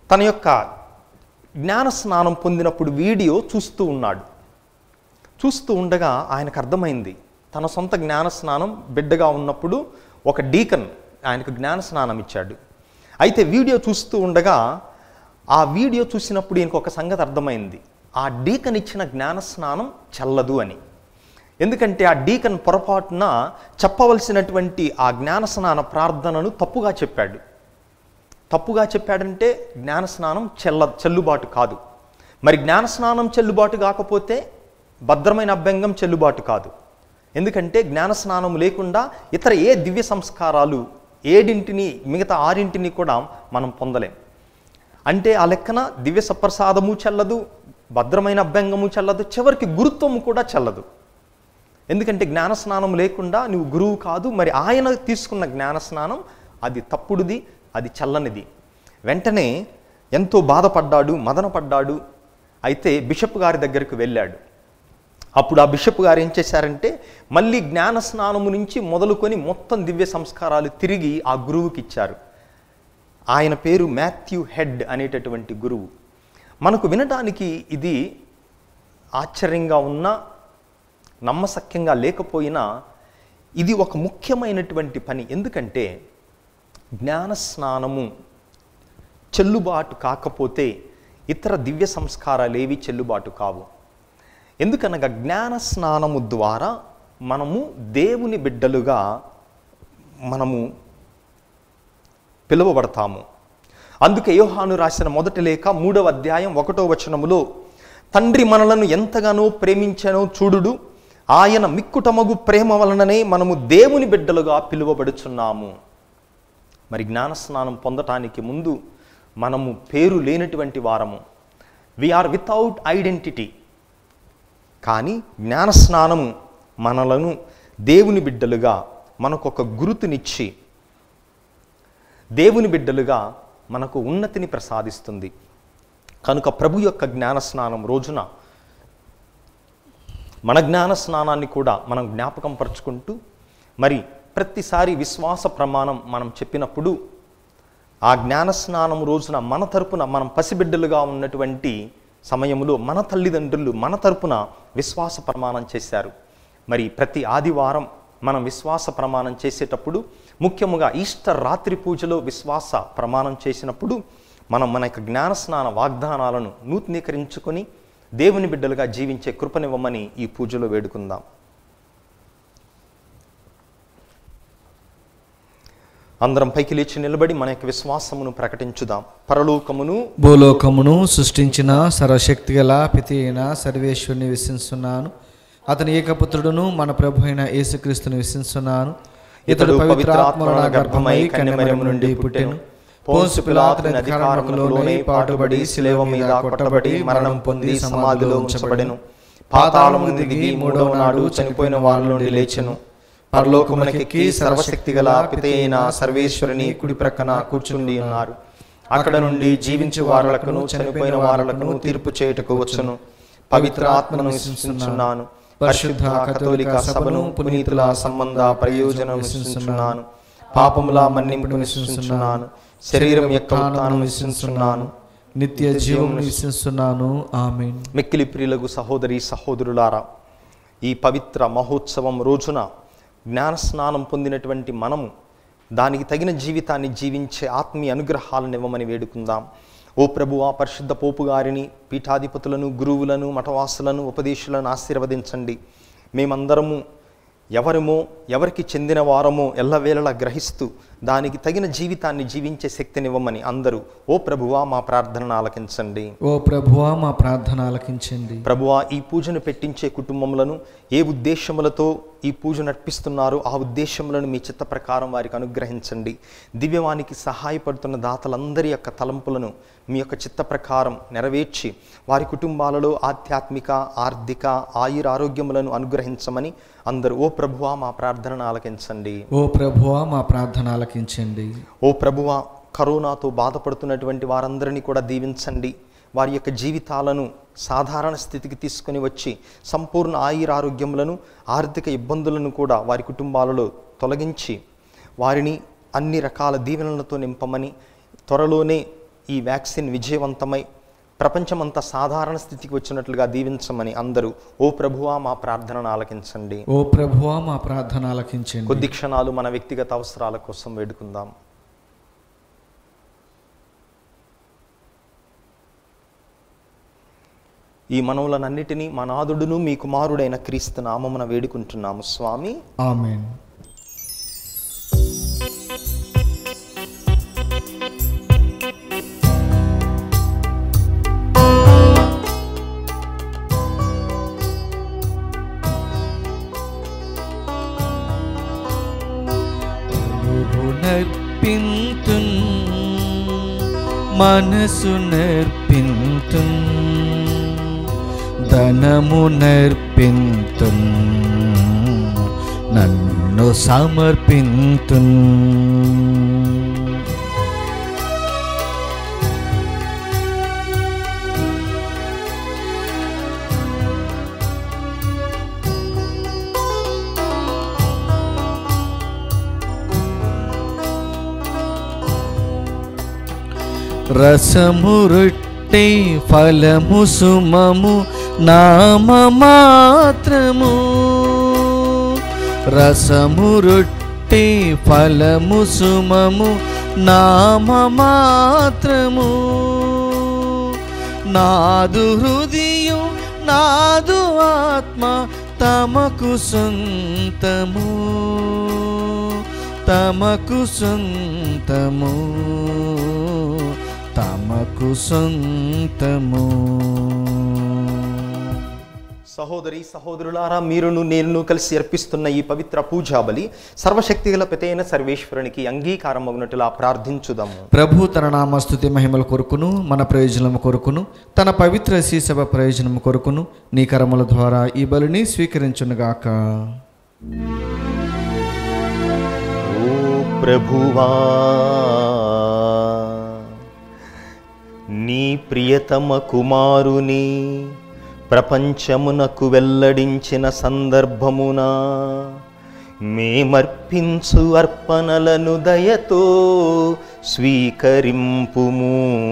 తన యొక్క జ్ఞాన స్నానం పొందినప్పుడు వీడియో చూస్తూ ఉన్నాడు చూస్తూ ఉండగా ఆయనకు అర్థమైంది తన సొంత జ్ఞాన స్నానం బిడ్డగా ఉన్నప్పుడు ఒక డీకన్ ఆయనకు జ్ఞాన స్నానం ఇచ్చాడు అయితే వీడియో చూస్తూ ఉండగా ఆ వీడియో చూసినప్పుడు ఈయనకు ఒక సంగతి అర్థమైంది ఆ డీకన్ ఇచ్చిన జ్ఞాన స్నానం చల్లదు అని ఎందుకంటే ఆ డీకన్ పొరపాటున చెప్పవలసినటువంటి ఆ జ్ఞాన స్నాన ప్రార్థనను తప్పుగా చెప్పాడు తప్పుగా చెప్పాడంటే జ్ఞానస్నానం చెల్ల చెల్లుబాటు కాదు మరి జ్ఞానస్నానం చెల్లుబాటు కాకపోతే భద్రమైన అభ్యంగం చెల్లుబాటు కాదు ఎందుకంటే జ్ఞానస్నానం లేకుండా ఇతర ఏ దివ్య సంస్కారాలు ఏడింటిని మిగతా ఆరింటిని కూడా మనం పొందలేం అంటే ఆ లెక్కన దివ్య సప్రసాదము చెల్లదు భద్రమైన అభ్యంగము చెల్లదు చివరికి గురుత్వము కూడా చెల్లదు ఎందుకంటే జ్ఞానస్నానం లేకుండా నువ్వు గురువు కాదు మరి ఆయన తీసుకున్న జ్ఞానస్నానం అది తప్పుడుది అది చల్లనిది వెంటనే ఎంతో బాధపడ్డాడు మదనపడ్డాడు అయితే బిషప్ గారి దగ్గరికి వెళ్ళాడు అప్పుడు ఆ బిషప్ గారు ఏం చేశారంటే మళ్ళీ జ్ఞాన స్నానము నుంచి మొదలుకొని మొత్తం దివ్య సంస్కారాలు తిరిగి ఆ గురువుకి ఇచ్చారు ఆయన పేరు మాథ్యూ హెడ్ అనేటటువంటి గురువు మనకు వినడానికి ఇది ఆశ్చర్యంగా ఉన్నా నమ్మశక్యంగా లేకపోయినా ఇది ఒక ముఖ్యమైనటువంటి పని ఎందుకంటే జ్ఞాన స్నానము చెల్లుబాటు కాకపోతే ఇతర దివ్య సంస్కారాలు ఏవి చెల్లుబాటు కావు ఎందుకనగా జ్ఞాన స్నానము ద్వారా మనము దేవుని బిడ్డలుగా మనము పిలువబడతాము అందుకే యోహాను రాసిన మొదటి లేఖ మూడవ అధ్యాయం ఒకటో వచనములో తండ్రి మనలను ఎంతగానో ప్రేమించానో చూడుడు ఆయన మిక్కుటమగు ప్రేమ వలననే మనము దేవుని బిడ్డలుగా పిలువబడుచున్నాము మరి జ్ఞానస్నానం పొందటానికి ముందు మనము పేరు లేనటువంటి వారము వీఆర్ వితౌట్ ఐడెంటిటీ కానీ జ్ఞానస్నానము మనలను దేవుని బిడ్డలుగా మనకొక గురుతునిచ్చి దేవుని బిడ్డలుగా మనకు ఉన్నతిని ప్రసాదిస్తుంది కనుక ప్రభు యొక్క జ్ఞానస్నానం రోజున మన జ్ఞాన స్నానాన్ని కూడా మనం జ్ఞాపకం పరుచుకుంటూ మరి ప్రతిసారి విశ్వాస ప్రమాణం మనం చెప్పినప్పుడు ఆ జ్ఞాన స్నానం రోజున మన తరపున మనం పసిబిడ్డలుగా ఉన్నటువంటి సమయంలో మన తల్లిదండ్రులు మన తరపున విశ్వాస ప్రమాణం చేశారు మరి ప్రతి ఆదివారం మనం విశ్వాస ప్రమాణం చేసేటప్పుడు ముఖ్యముగా ఈస్టర్ రాత్రి పూజలో విశ్వాస ప్రమాణం చేసినప్పుడు మనం మన యొక్క జ్ఞానస్నాన వాగ్దానాలను నూతనీకరించుకొని దేవుని బిడ్డలుగా జీవించే కృపనివ్వమని ఈ పూజలో వేడుకుందాం అందరం పైకి లేచి నిలబడి మన యొక్క విశ్వాసమును ప్రకటించుదాం పరలోకమును భూలోకమును సృష్టించిన సర్వశక్తి గల పితి అయిన సర్వేశ్వరుని విశ్వసిస్తున్నాను అతని ఏకపుత్రుడును మన ప్రభు అయిన యేసుక్రీస్తుని విశ్వసిస్తున్నాను ఇతడు పవిత్రాత్మల గర్భమై కన్యమరియం నుండి పుట్టెను పోన్సు పిలాతుని అధికారములోనే పాటుబడి శిలేవ మీద కొట్టబడి మరణం పొంది సమాధిలో ఉంచబడెను పాతాళము దిగి మూడవ నాడు చనిపోయిన వాళ్ళ నుండి లేచెను పరలోకమునకెక్కి సర్వశక్తి గల పితే అయిన సర్వేశ్వరుని కుడి ప్రక్కన కూర్చుండి ఉన్నారు అక్కడ నుండి జీవించు వారులకును చనిపోయిన వారులకును తీర్పు చేయుటకు వచ్చును పవిత్ర ఆత్మను విశ్వసించున్నాను పరిశుద్ధ కథోలిక సభను పునీతుల సంబంధ ప్రయోజనం విశ్వసించున్నాను పాపముల మన్నింపును విశ్వసించున్నాను శరీరం యొక్క ఉత్థానం విశ్వసించున్నాను నిత్య జీవం విశ్వసిస్తున్నాను ఆమెన్ మిక్కిలి ప్రియులకు సహోదరి సహోదరులారా ఈ పవిత్ర మహోత్సవం రోజున జ్ఞానస్నానం పొందినటువంటి మనము దానికి తగిన జీవితాన్ని జీవించే ఆత్మీయ అనుగ్రహాలను ఇవ్వమని వేడుకుందాం ఓ ప్రభువా పరిశుద్ధ పోపు గారిని పీఠాధిపతులను గురువులను మఠవాసులను ఉపదేశులను ఆశీర్వదించండి మేమందరము ఎవరమో ఎవరికి చెందిన వారమో ఎల్లవేళలా గ్రహిస్తూ దానికి తగిన జీవితాన్ని జీవించే శక్తినివ్వమని అందరూ ఓ ప్రభువా మా ప్రార్థనను ఆలకించండి ఓ ప్రభువా మా ప్రార్థన ఆలకించండి ప్రభువా ఈ పూజను పెట్టించే కుటుంబములను ఏ ఉద్దేశములతో ఈ పూజ నడిపిస్తున్నారో ఆ ఉద్దేశములను మీ చిత్త ప్రకారం వారికి అనుగ్రహించండి దివ్యవానికి సహాయపడుతున్న దాతలందరి యొక్క తలంపులను మీ యొక్క చిత్త ప్రకారం నెరవేర్చి వారి కుటుంబాలలో ఆధ్యాత్మిక ఆర్థిక ఆయుర ఆరోగ్యములను అనుగ్రహించమని అందరూ ఓ ప్రభువా మా ప్రార్థనను ఆలకించండి ఓ ప్రభువా మా ప్రార్థన ఆలకించండి ఓ ప్రభువ కరోనాతో బాధపడుతున్నటువంటి వారందరినీ కూడా దీవించండి వారి యొక్క జీవితాలను సాధారణ స్థితికి తీసుకొని వచ్చి సంపూర్ణ ఆయురారోగ్యములను ఆర్థిక ఇబ్బందులను కూడా వారి కుటుంబాలలో తొలగించి వారిని అన్ని రకాల దీవెనలతో నింపమని త్వరలోనే ఈ వ్యాక్సిన్ విజయవంతమై ప్రపంచమంతా సాధారణ స్థితికి వచ్చినట్లుగా దీవించమని అందరూ ఓ ప్రభువా మా ప్రార్థనను ఆలకించండి ఓ ప్రభువా మా ప్రార్థన ఆలకించండి కొద్ది క్షణాలు మన వ్యక్తిగత అవసరాల కోసం వేడుకుందాం ఈ మనవులనన్నిటినీ మా నాదుడును మీ కుమారుడైన క్రీస్తు నామమున వేడుకుంటున్నాము స్వామి ఆమెన్ నర్పింతున్ మనసు నర్పింతున్ ధనము నర్పింతున్ నన్ను సమర్పింతున్ రసము రొట్టె ఫలము సుమము నామ మాత్రము రసము రొట్టె ఫలము సుమము నామ మాత్రము నాదు హృదయం నాదు ఆత్మ తమకు సొంతము తమకు సొంతము తమకు సొంతము సహోదరి సహోదరులారా మీరును నేను కలిసి అర్పిస్తున్న ఈ పవిత్ర పూజా బలి సర్వశక్తిగల పితైన సర్వేశ్వరునికి అంగీకారమగునట్టులా ప్రార్థించుదాము ప్రభు తన నామస్తుతి మహిమల కొరకును మన ప్రయోజనము కొరకును తన పవిత్ర శీసభ ప్రయోజనము కొరకును నీ కరముల ద్వారా ఈ బలిని స్వీకరించునుగాక ఓ ప్రభువా నీ ప్రియతమ కుమారుని ప్రపంచమునకు వెల్లడించిన సందర్భమున మేమర్పించు అర్పణలను దయతో స్వీకరింపుము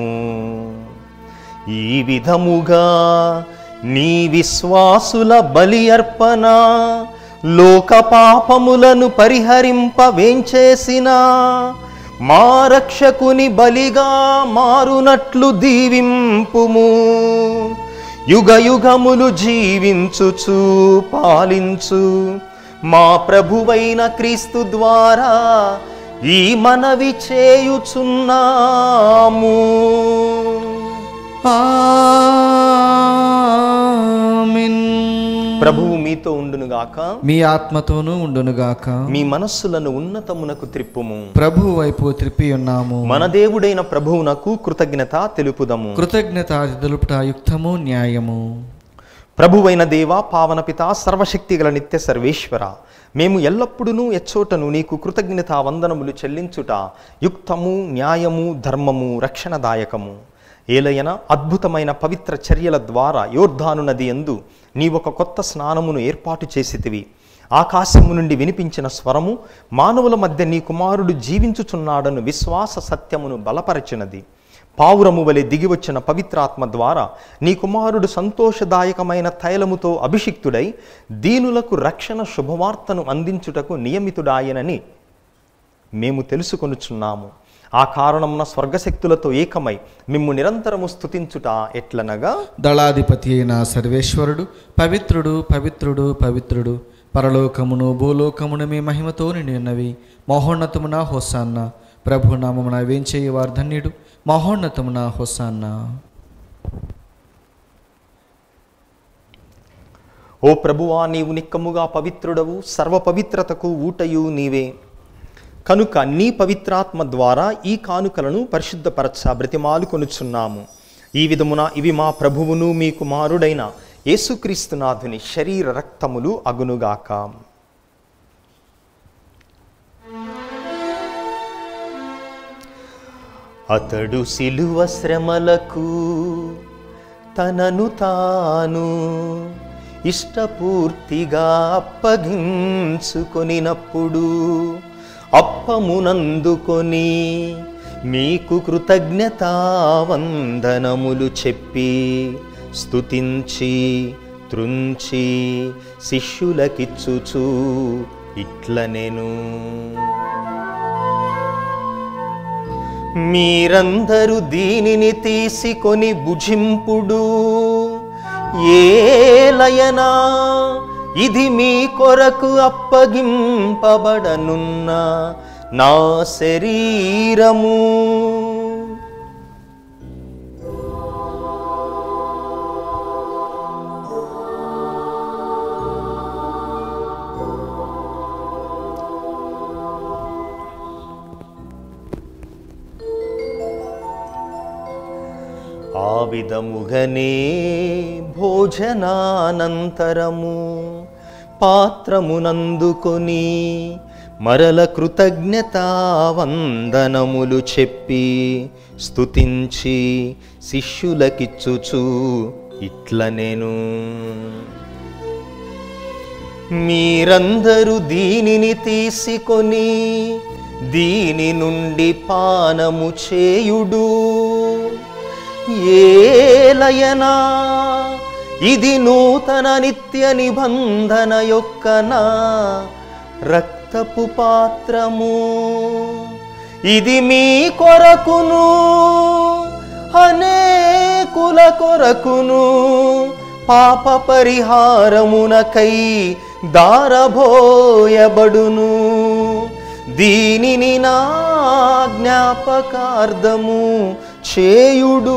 ఈ విధముగా నీ విశ్వాసుల బలి అర్పణ లోక పాపములను పరిహరింప వేంచేసిన మా రక్షకుని బలిగా మారునట్లు దీవింపుము యుగ యుగములు జీవించుచు పాలించు మా ప్రభువైన క్రీస్తు ద్వారా ఈ మనవి చేయుచున్నాము ఆమేన్. ప్రభువు మీతో ఉండునుగాక మీ ఆత్మతోనూ ఉండునుగాక మీ మనస్సులను ఉన్నతమునకు త్రిప్పుము ప్రభు వైపు త్రిప్పి ఉన్నాము మన దేవుడైన ప్రభువునకు కృతజ్ఞత తెలుపుదము కృతజ్ఞత తెలుపుట యుక్తము న్యాయము ప్రభువైన దేవ పావన పిత సర్వశక్తి గల నిత్య సర్వేశ్వర మేము ఎల్లప్పుడూ ఎచ్చోటను నీకు కృతజ్ఞత వందనములు చెల్లించుట యుక్తము న్యాయము ధర్మము రక్షణదాయకము ఏలయన అద్భుతమైన పవిత్ర చర్యల ద్వారా యోర్ధాను నది ఎందు నీ ఒక కొత్త స్నానమును ఏర్పాటు చేసితివి ఆకాశము నుండి వినిపించిన స్వరము మానవుల మధ్య నీ కుమారుడు జీవించుచున్నాడను విశ్వాస సత్యమును బలపరచినది పావురము వలె దిగివచ్చిన పవిత్రాత్మ ద్వారా నీ కుమారుడు సంతోషదాయకమైన తైలముతో అభిషిక్తుడై దీనులకు రక్షణ శుభవార్తను అందించుటకు నియమితుడాయనని మేము తెలుసుకొనుచున్నాము ఆ కారణమున స్వర్గశక్తులతో ఏకమై మిమ్ము నిరంతరము స్తుతించుట ఎట్లనగా దళాధిపతి అయిన సర్వేశ్వరుడు పవిత్రుడు పవిత్రుడు పవిత్రుడు పరలోకమును భూలోకమును మీ మహిమతో నిండి ఉన్నవి మహోన్నతమున హొస్సాన్న ప్రభు నామమున వేంచేయి వార్ధన్యుడు మహోన్నతమున హొస్సాన్న ఓ ప్రభువా నీవు నిక్కముగా పవిత్రుడవు సర్వ పవిత్రతకు ఊటయు నీవే కనుక నీ పవిత్రాత్మ ద్వారా ఈ కానుకలను పరిశుద్ధపరచ బ్రతిమాలు కొనుచున్నాము ఈ విధమున ఇవి మా ప్రభువును మీ కుమారుడైన యేసుక్రీస్తునాథుని శరీర రక్తములు అగునుగాక అతడు సిలువ శ్రమలకు తనను తాను ఇష్టపూర్తిగా అప్పగించుకొనినప్పుడు అప్పమునందుకొని మీకు కృతజ్ఞతావందనములు చెప్పి స్తుతించి త్రుంచి శిష్యులకిచ్చుచు ఇట్ల నేను మీరందరూ దీనిని తీసుకొని భుజింపుడు ఏలయనా ఇది మీ కొరకు అప్పగింపబడనున్న నా శరీరము ఆ విధముగనే భోజనానంతరము పాత్రమునందుకొని మరల కృతజ్ఞతావందనములు చెప్పి స్తుతించి శిష్యులకిచ్చుచు ఇట్ల నేను మీరందరూ దీనిని తీసుకొని దీని నుండి పానము చేయుడు ఏలయనా ఇది నూతన నిత్య నిబంధన యొక్క నా రక్తపు పాత్రము ఇది మీ కొరకును అనేకుల కొరకును పాప పరిహారమునకై దారబోయబడును దీనిని నా జ్ఞాపకార్థము చేయుడు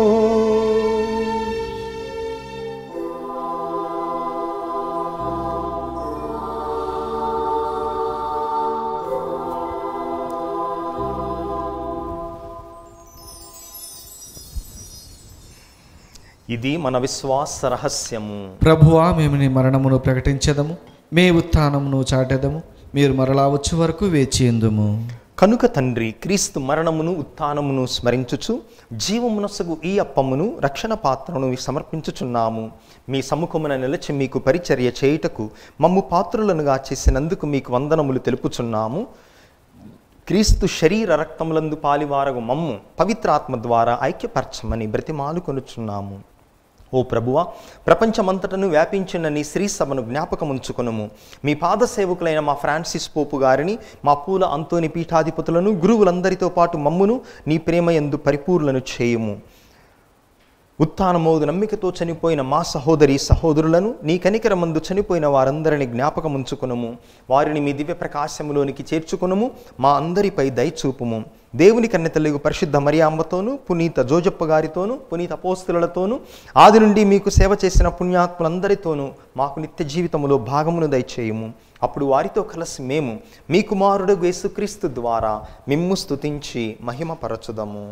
ఇది మన విశ్వాస రహస్యము ప్రభువా మేము నీ మరణమును ప్రకటించదము మీ ఉత్థానమును చాటెదము మీరు మరలా వచ్చే వరకు వేచి ఉందుము కనుక తండ్రి క్రీస్తు మరణమును ఉత్థానమును స్మరించుచు జీవమునసగు ఈ అప్పమును రక్షణ పాత్రను సమర్పించుచున్నాము మీ సముఖమున నిలిచి మీకు పరిచర్య చేయుటకు మమ్ము పాత్రులనుగా చేసినందుకు మీకు వందనములు తెలుపుచున్నాము క్రీస్తు శరీర రక్తములందు పాలివారగు మమ్ము పవిత్రాత్మ ద్వారా ఐక్యపరచమని బ్రతిమాలు కొనుచున్నాము ఓ ప్రభువా ప్రపంచమంతటను వ్యాపించిన నీ శ్రీ సభను జ్ఞాపకముంచుకొనుము మీ పాద సేవకులైన మా ఫ్రాన్సిస్ పోపు గారిని మా పూల అంతోని పీఠాధిపతులను గురువులందరితో పాటు మమ్మును నీ ప్రేమ ఎందు పరిపూర్ణను చేయుము ఉత్థానమోదు నమ్మికతో చనిపోయిన మా సహోదరి సహోదరులను నీ కనికరమందు చనిపోయిన వారందరిని జ్ఞాపకముంచుకునుము వారిని మీ దివ్య ప్రకాశములోనికి చేర్చుకునుము మా అందరిపై దయచూపుము దేవుని కన్నె తెలుగు పరిశుద్ధ మరియాంబతోను పునీత జోజప్ప గారితోను పునీత అపోస్తులతోనూ ఆది నుండి మీకు సేవ చేసిన పుణ్యాత్ములందరితోనూ మాకు నిత్య జీవితములో భాగమును దయచేయుము అప్పుడు వారితో కలిసి మేము మీ కుమారుడు యేసుక్రీస్తు ద్వారా మిమ్ము స్తుతించి మహిమపరచుదము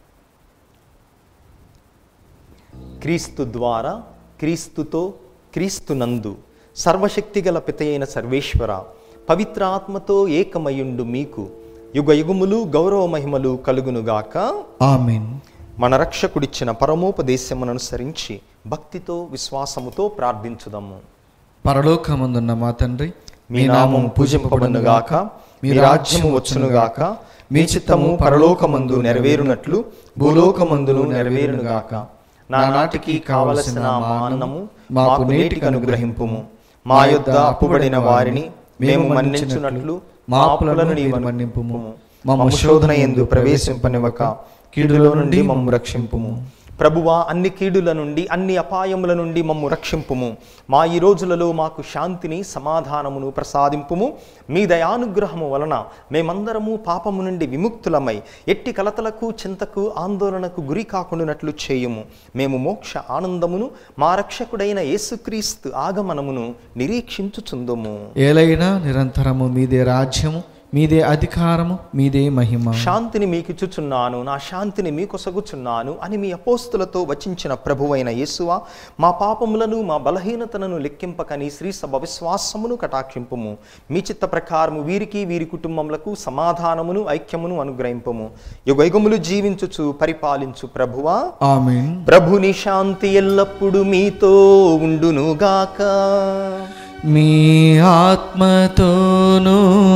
క్రీస్తు ద్వారా క్రీస్తుతో క్రీస్తునందు సర్వశక్తిగల పితయైన సర్వేశ్వర పవిత్ర ఆత్మతో ఏకమయుండు మీకు యుగ యుగములు గౌరవ మహిమలు కలుగునుగాక ఆమెన్ మన రక్షకుడిచ్చిన పరమోపదేశమును అనుసరించి భక్తితో విశ్వాసముతో ప్రార్థించుదాము పరలోకమందున్న మా తండ్రి మీ నామము పూజింపబడునుగాక మీ రాజ్యము వచ్చునుగాక మీ చిత్తము పరలోకమందు నెరవేరునట్లు భూలోకమందును నెరవేరునుగాక నానాటికి కావలసిన మా అన్నము మాకు నేటికి అనుగ్రహింపుము మా యొద్ద అప్పుబడిన వారిని మేము మన్నించున్నట్లు మా అప్పులను నీవు మన్నింపుము మమ్మ శోధన ఎందు ప్రవేశింపనివ్వక కీడులో నుండి మమ్ము రక్షింపుము ప్రభువా అన్ని కీడుల నుండి అన్ని అపాయముల నుండి మమ్ము రక్షింపుము మా ఈ రోజులలో మాకు శాంతిని సమాధానమును ప్రసాదింపుము మీ దయానుగ్రహము వలన మేమందరము పాపము నుండి విముక్తులమై ఎట్టి కలతలకు చింతకు ఆందోళనకు గురి కాకుండానట్లు చేయుము మేము మోక్ష ఆనందమును మా రక్షకుడైన యేసుక్రీస్తు ఆగమనమును నిరీక్షించుచుందుము ఏలైనా నిరంతరము మీదే రాజ్యము మీదే అధికారము మీదే మహిమ శాంతిని మీకు ఇచ్చుచున్నాను నా శాంతిని మీకు సగుచున్నాను అని మీ అపోస్తులతో వచించిన ప్రభువైన యేసువా మా పాపములను మా బలహీనతలను లెక్కింపక నీ శ్రీ సభ విశ్వాసమును కటాక్షింపుము మీ చిత్త ప్రకారము వీరికి వీరి కుటుంబములకు సమాధానమును ఐక్యమును అనుగ్రహింపము యుగయుగములు జీవించుచు పరిపాలించు ప్రభువా ఆమెన్ ప్రభుని శాంతి ఎల్లప్పుడు మీతో ఉండునుగాక మీ ఆత్మతోనూ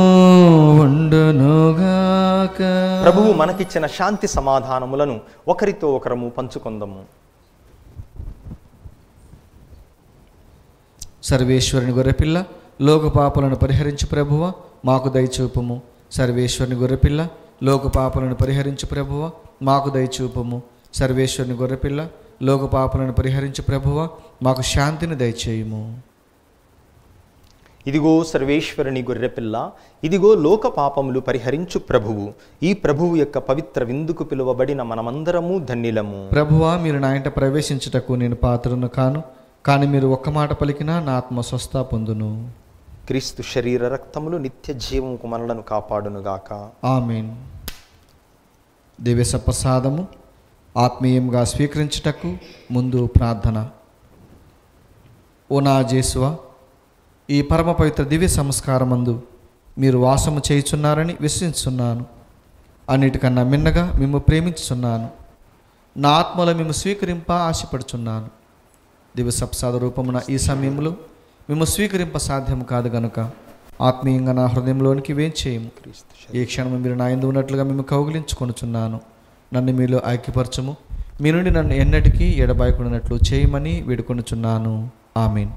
ఉండునుగాక ప్రభువు మనకిచ్చిన శాంతి సమాధానములను ఒకరితో ఒకరము పంచుకుందాము సర్వేశ్వరుని గొర్రెపిల్ల లోక పాపలను పరిహరించు ప్రభువ మాకు దయచూపము సర్వేశ్వరుని గొర్రెపిల్ల లోక పాపలను పరిహరించు ప్రభువ మాకు దయచూపము సర్వేశ్వరుని గొర్రెపిల్ల లోక పాపలను పరిహరించు ప్రభువ మాకు శాంతిని దయచేయుము ఇదిగో సర్వేశ్వరుని గొర్రెపిల్ల ఇదిగో లోక పాపములు పరిహరించు ప్రభువు ఈ ప్రభువు యొక్క పవిత్ర విందుకు పిలువబడిన మనమందరము ధన్యులము ప్రభువా మీరు నా ఇంట ప్రవేశించుటకు నేను పాత్రను కాను కానీ మీరు ఒక్క మాట పలికినా నా ఆత్మ స్వస్థ పొందును క్రీస్తు శరీర రక్తములు నిత్య జీవముకు మనలను కాపాడునుగాక ఆమెన్ దివ్య సప్రసాదము ఆత్మీయంగా స్వీకరించుటకు ముందు ప్రార్థన ఓ నా జేసువా ఈ పరమ పవిత్ర దివ్య సంస్కారమందు మీరు వాసము చేయుచున్నారని విశ్వసిస్తున్నాను అన్నిటికన్నా మిన్నగా మేము ప్రేమించుచున్నాను నా ఆత్మలో మేము స్వీకరింప ఆశపడుచున్నాను దివ్య సప్సాద రూపమున ఈ సమయంలో మేము స్వీకరింప సాధ్యం కాదు గనుక ఆత్మీయంగా నా హృదయంలోనికి వేంచేయము ఈ క్షణం మీరు నా ఎందు ఉన్నట్లుగా మేము కౌగిలించుకొనుచున్నాను నన్ను మీలో ఐక్యపరచము మీ నుండి నన్ను ఎన్నటికీ ఎడబాయకుడినట్లు చేయమని వేడుకొనుచున్నాను ఆమీన్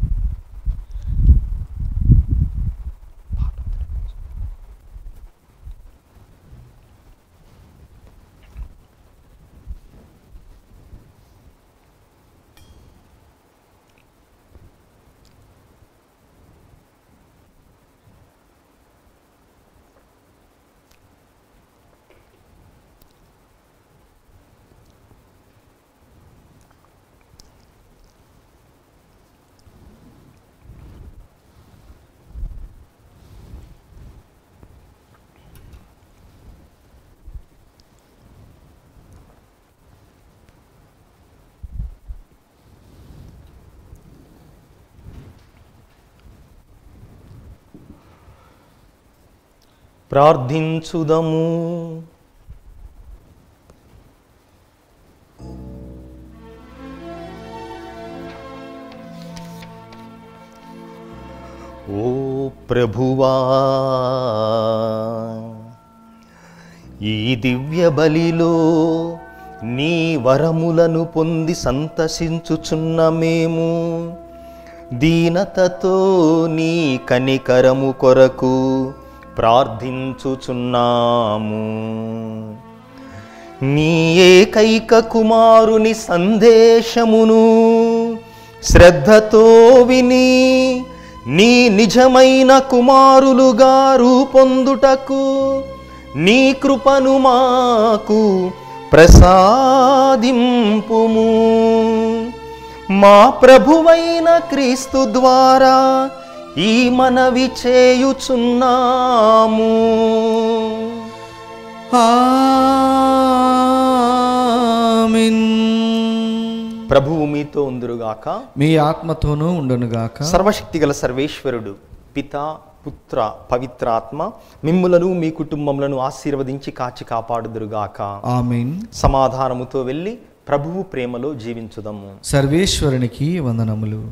ప్రార్థించుదము ఓ ప్రభువా ఈ దివ్య బలిలో నీ వరములను పొంది సంతసించుచున్న మేము దీనతతో నీ కనికరము కొరకు ప్రార్థించుచున్నాము నీ ఏకైక కుమారుని సందేశమును శ్రద్ధతో విని నీ నిజమైన కుమారులుగా రూపొందుటకు నీ కృపను మాకు ప్రసాదింపుము మా ప్రభువైన క్రీస్తు ద్వారా ఈ మనవి చేయుచున్నాము ఆమీన్ ప్రభువు మీతో ఉందురుగాక మీ ఆత్మతోనూ ఉండునుగాక సర్వశక్తిగల సర్వేశ్వరుడు పిత పుత్ర పవిత్రాత్మ మిమ్ములను మీ కుటుంబములను ఆశీర్వదించి కాచి కాపాడుదురుగాక ఆమీన్ సమాధానముతో వెళ్ళి ప్రభువు ప్రేమలో జీవించుదము సర్వేశ్వరునికి వందనములు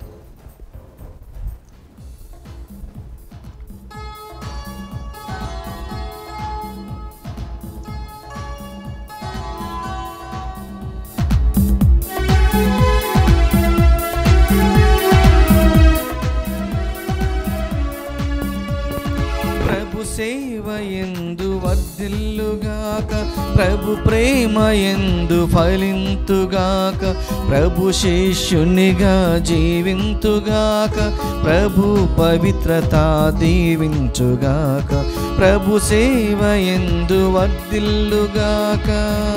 ప్రభు సేవ ఎందు వర్ధిల్లుగాక ప్రభు ప్రేమ ఎందు ఫలింతుగాక ప్రభు శిష్యునిగా జీవింతుగాక ప్రభు పవిత్రత దీవించుగాక ప్రభు సేవ ఎందు వర్ధిల్లుగాక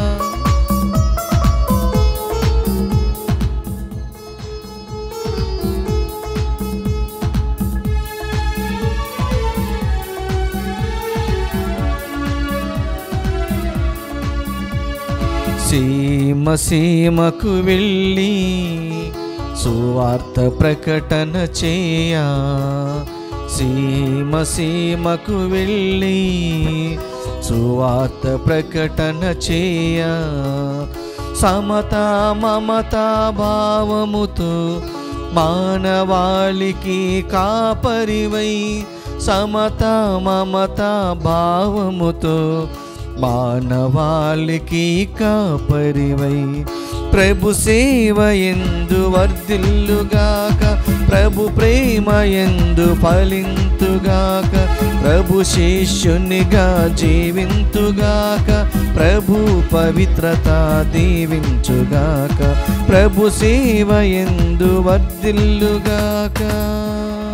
సీమ సీమకు వెళ్ళి సువార్త ప్రకటన చేయా సీమ సీమకు వెళ్ళి సువార్త ప్రకటన చేయా సమత మమతా భావముతో మానవాళికి కాపరివై సమత మమత భావముతో మానవాళికి కాపరివై ప్రభు సేవ ఎందు వర్ధిల్లుగాక ప్రభు ప్రేమ ఎందు ఫలింతుగాక ప్రభు శిష్యునిగా జీవింతుగాక ప్రభు పవిత్రత దీవించుగాక ప్రభు సేవ ఎందు వర్ధిల్లుగాక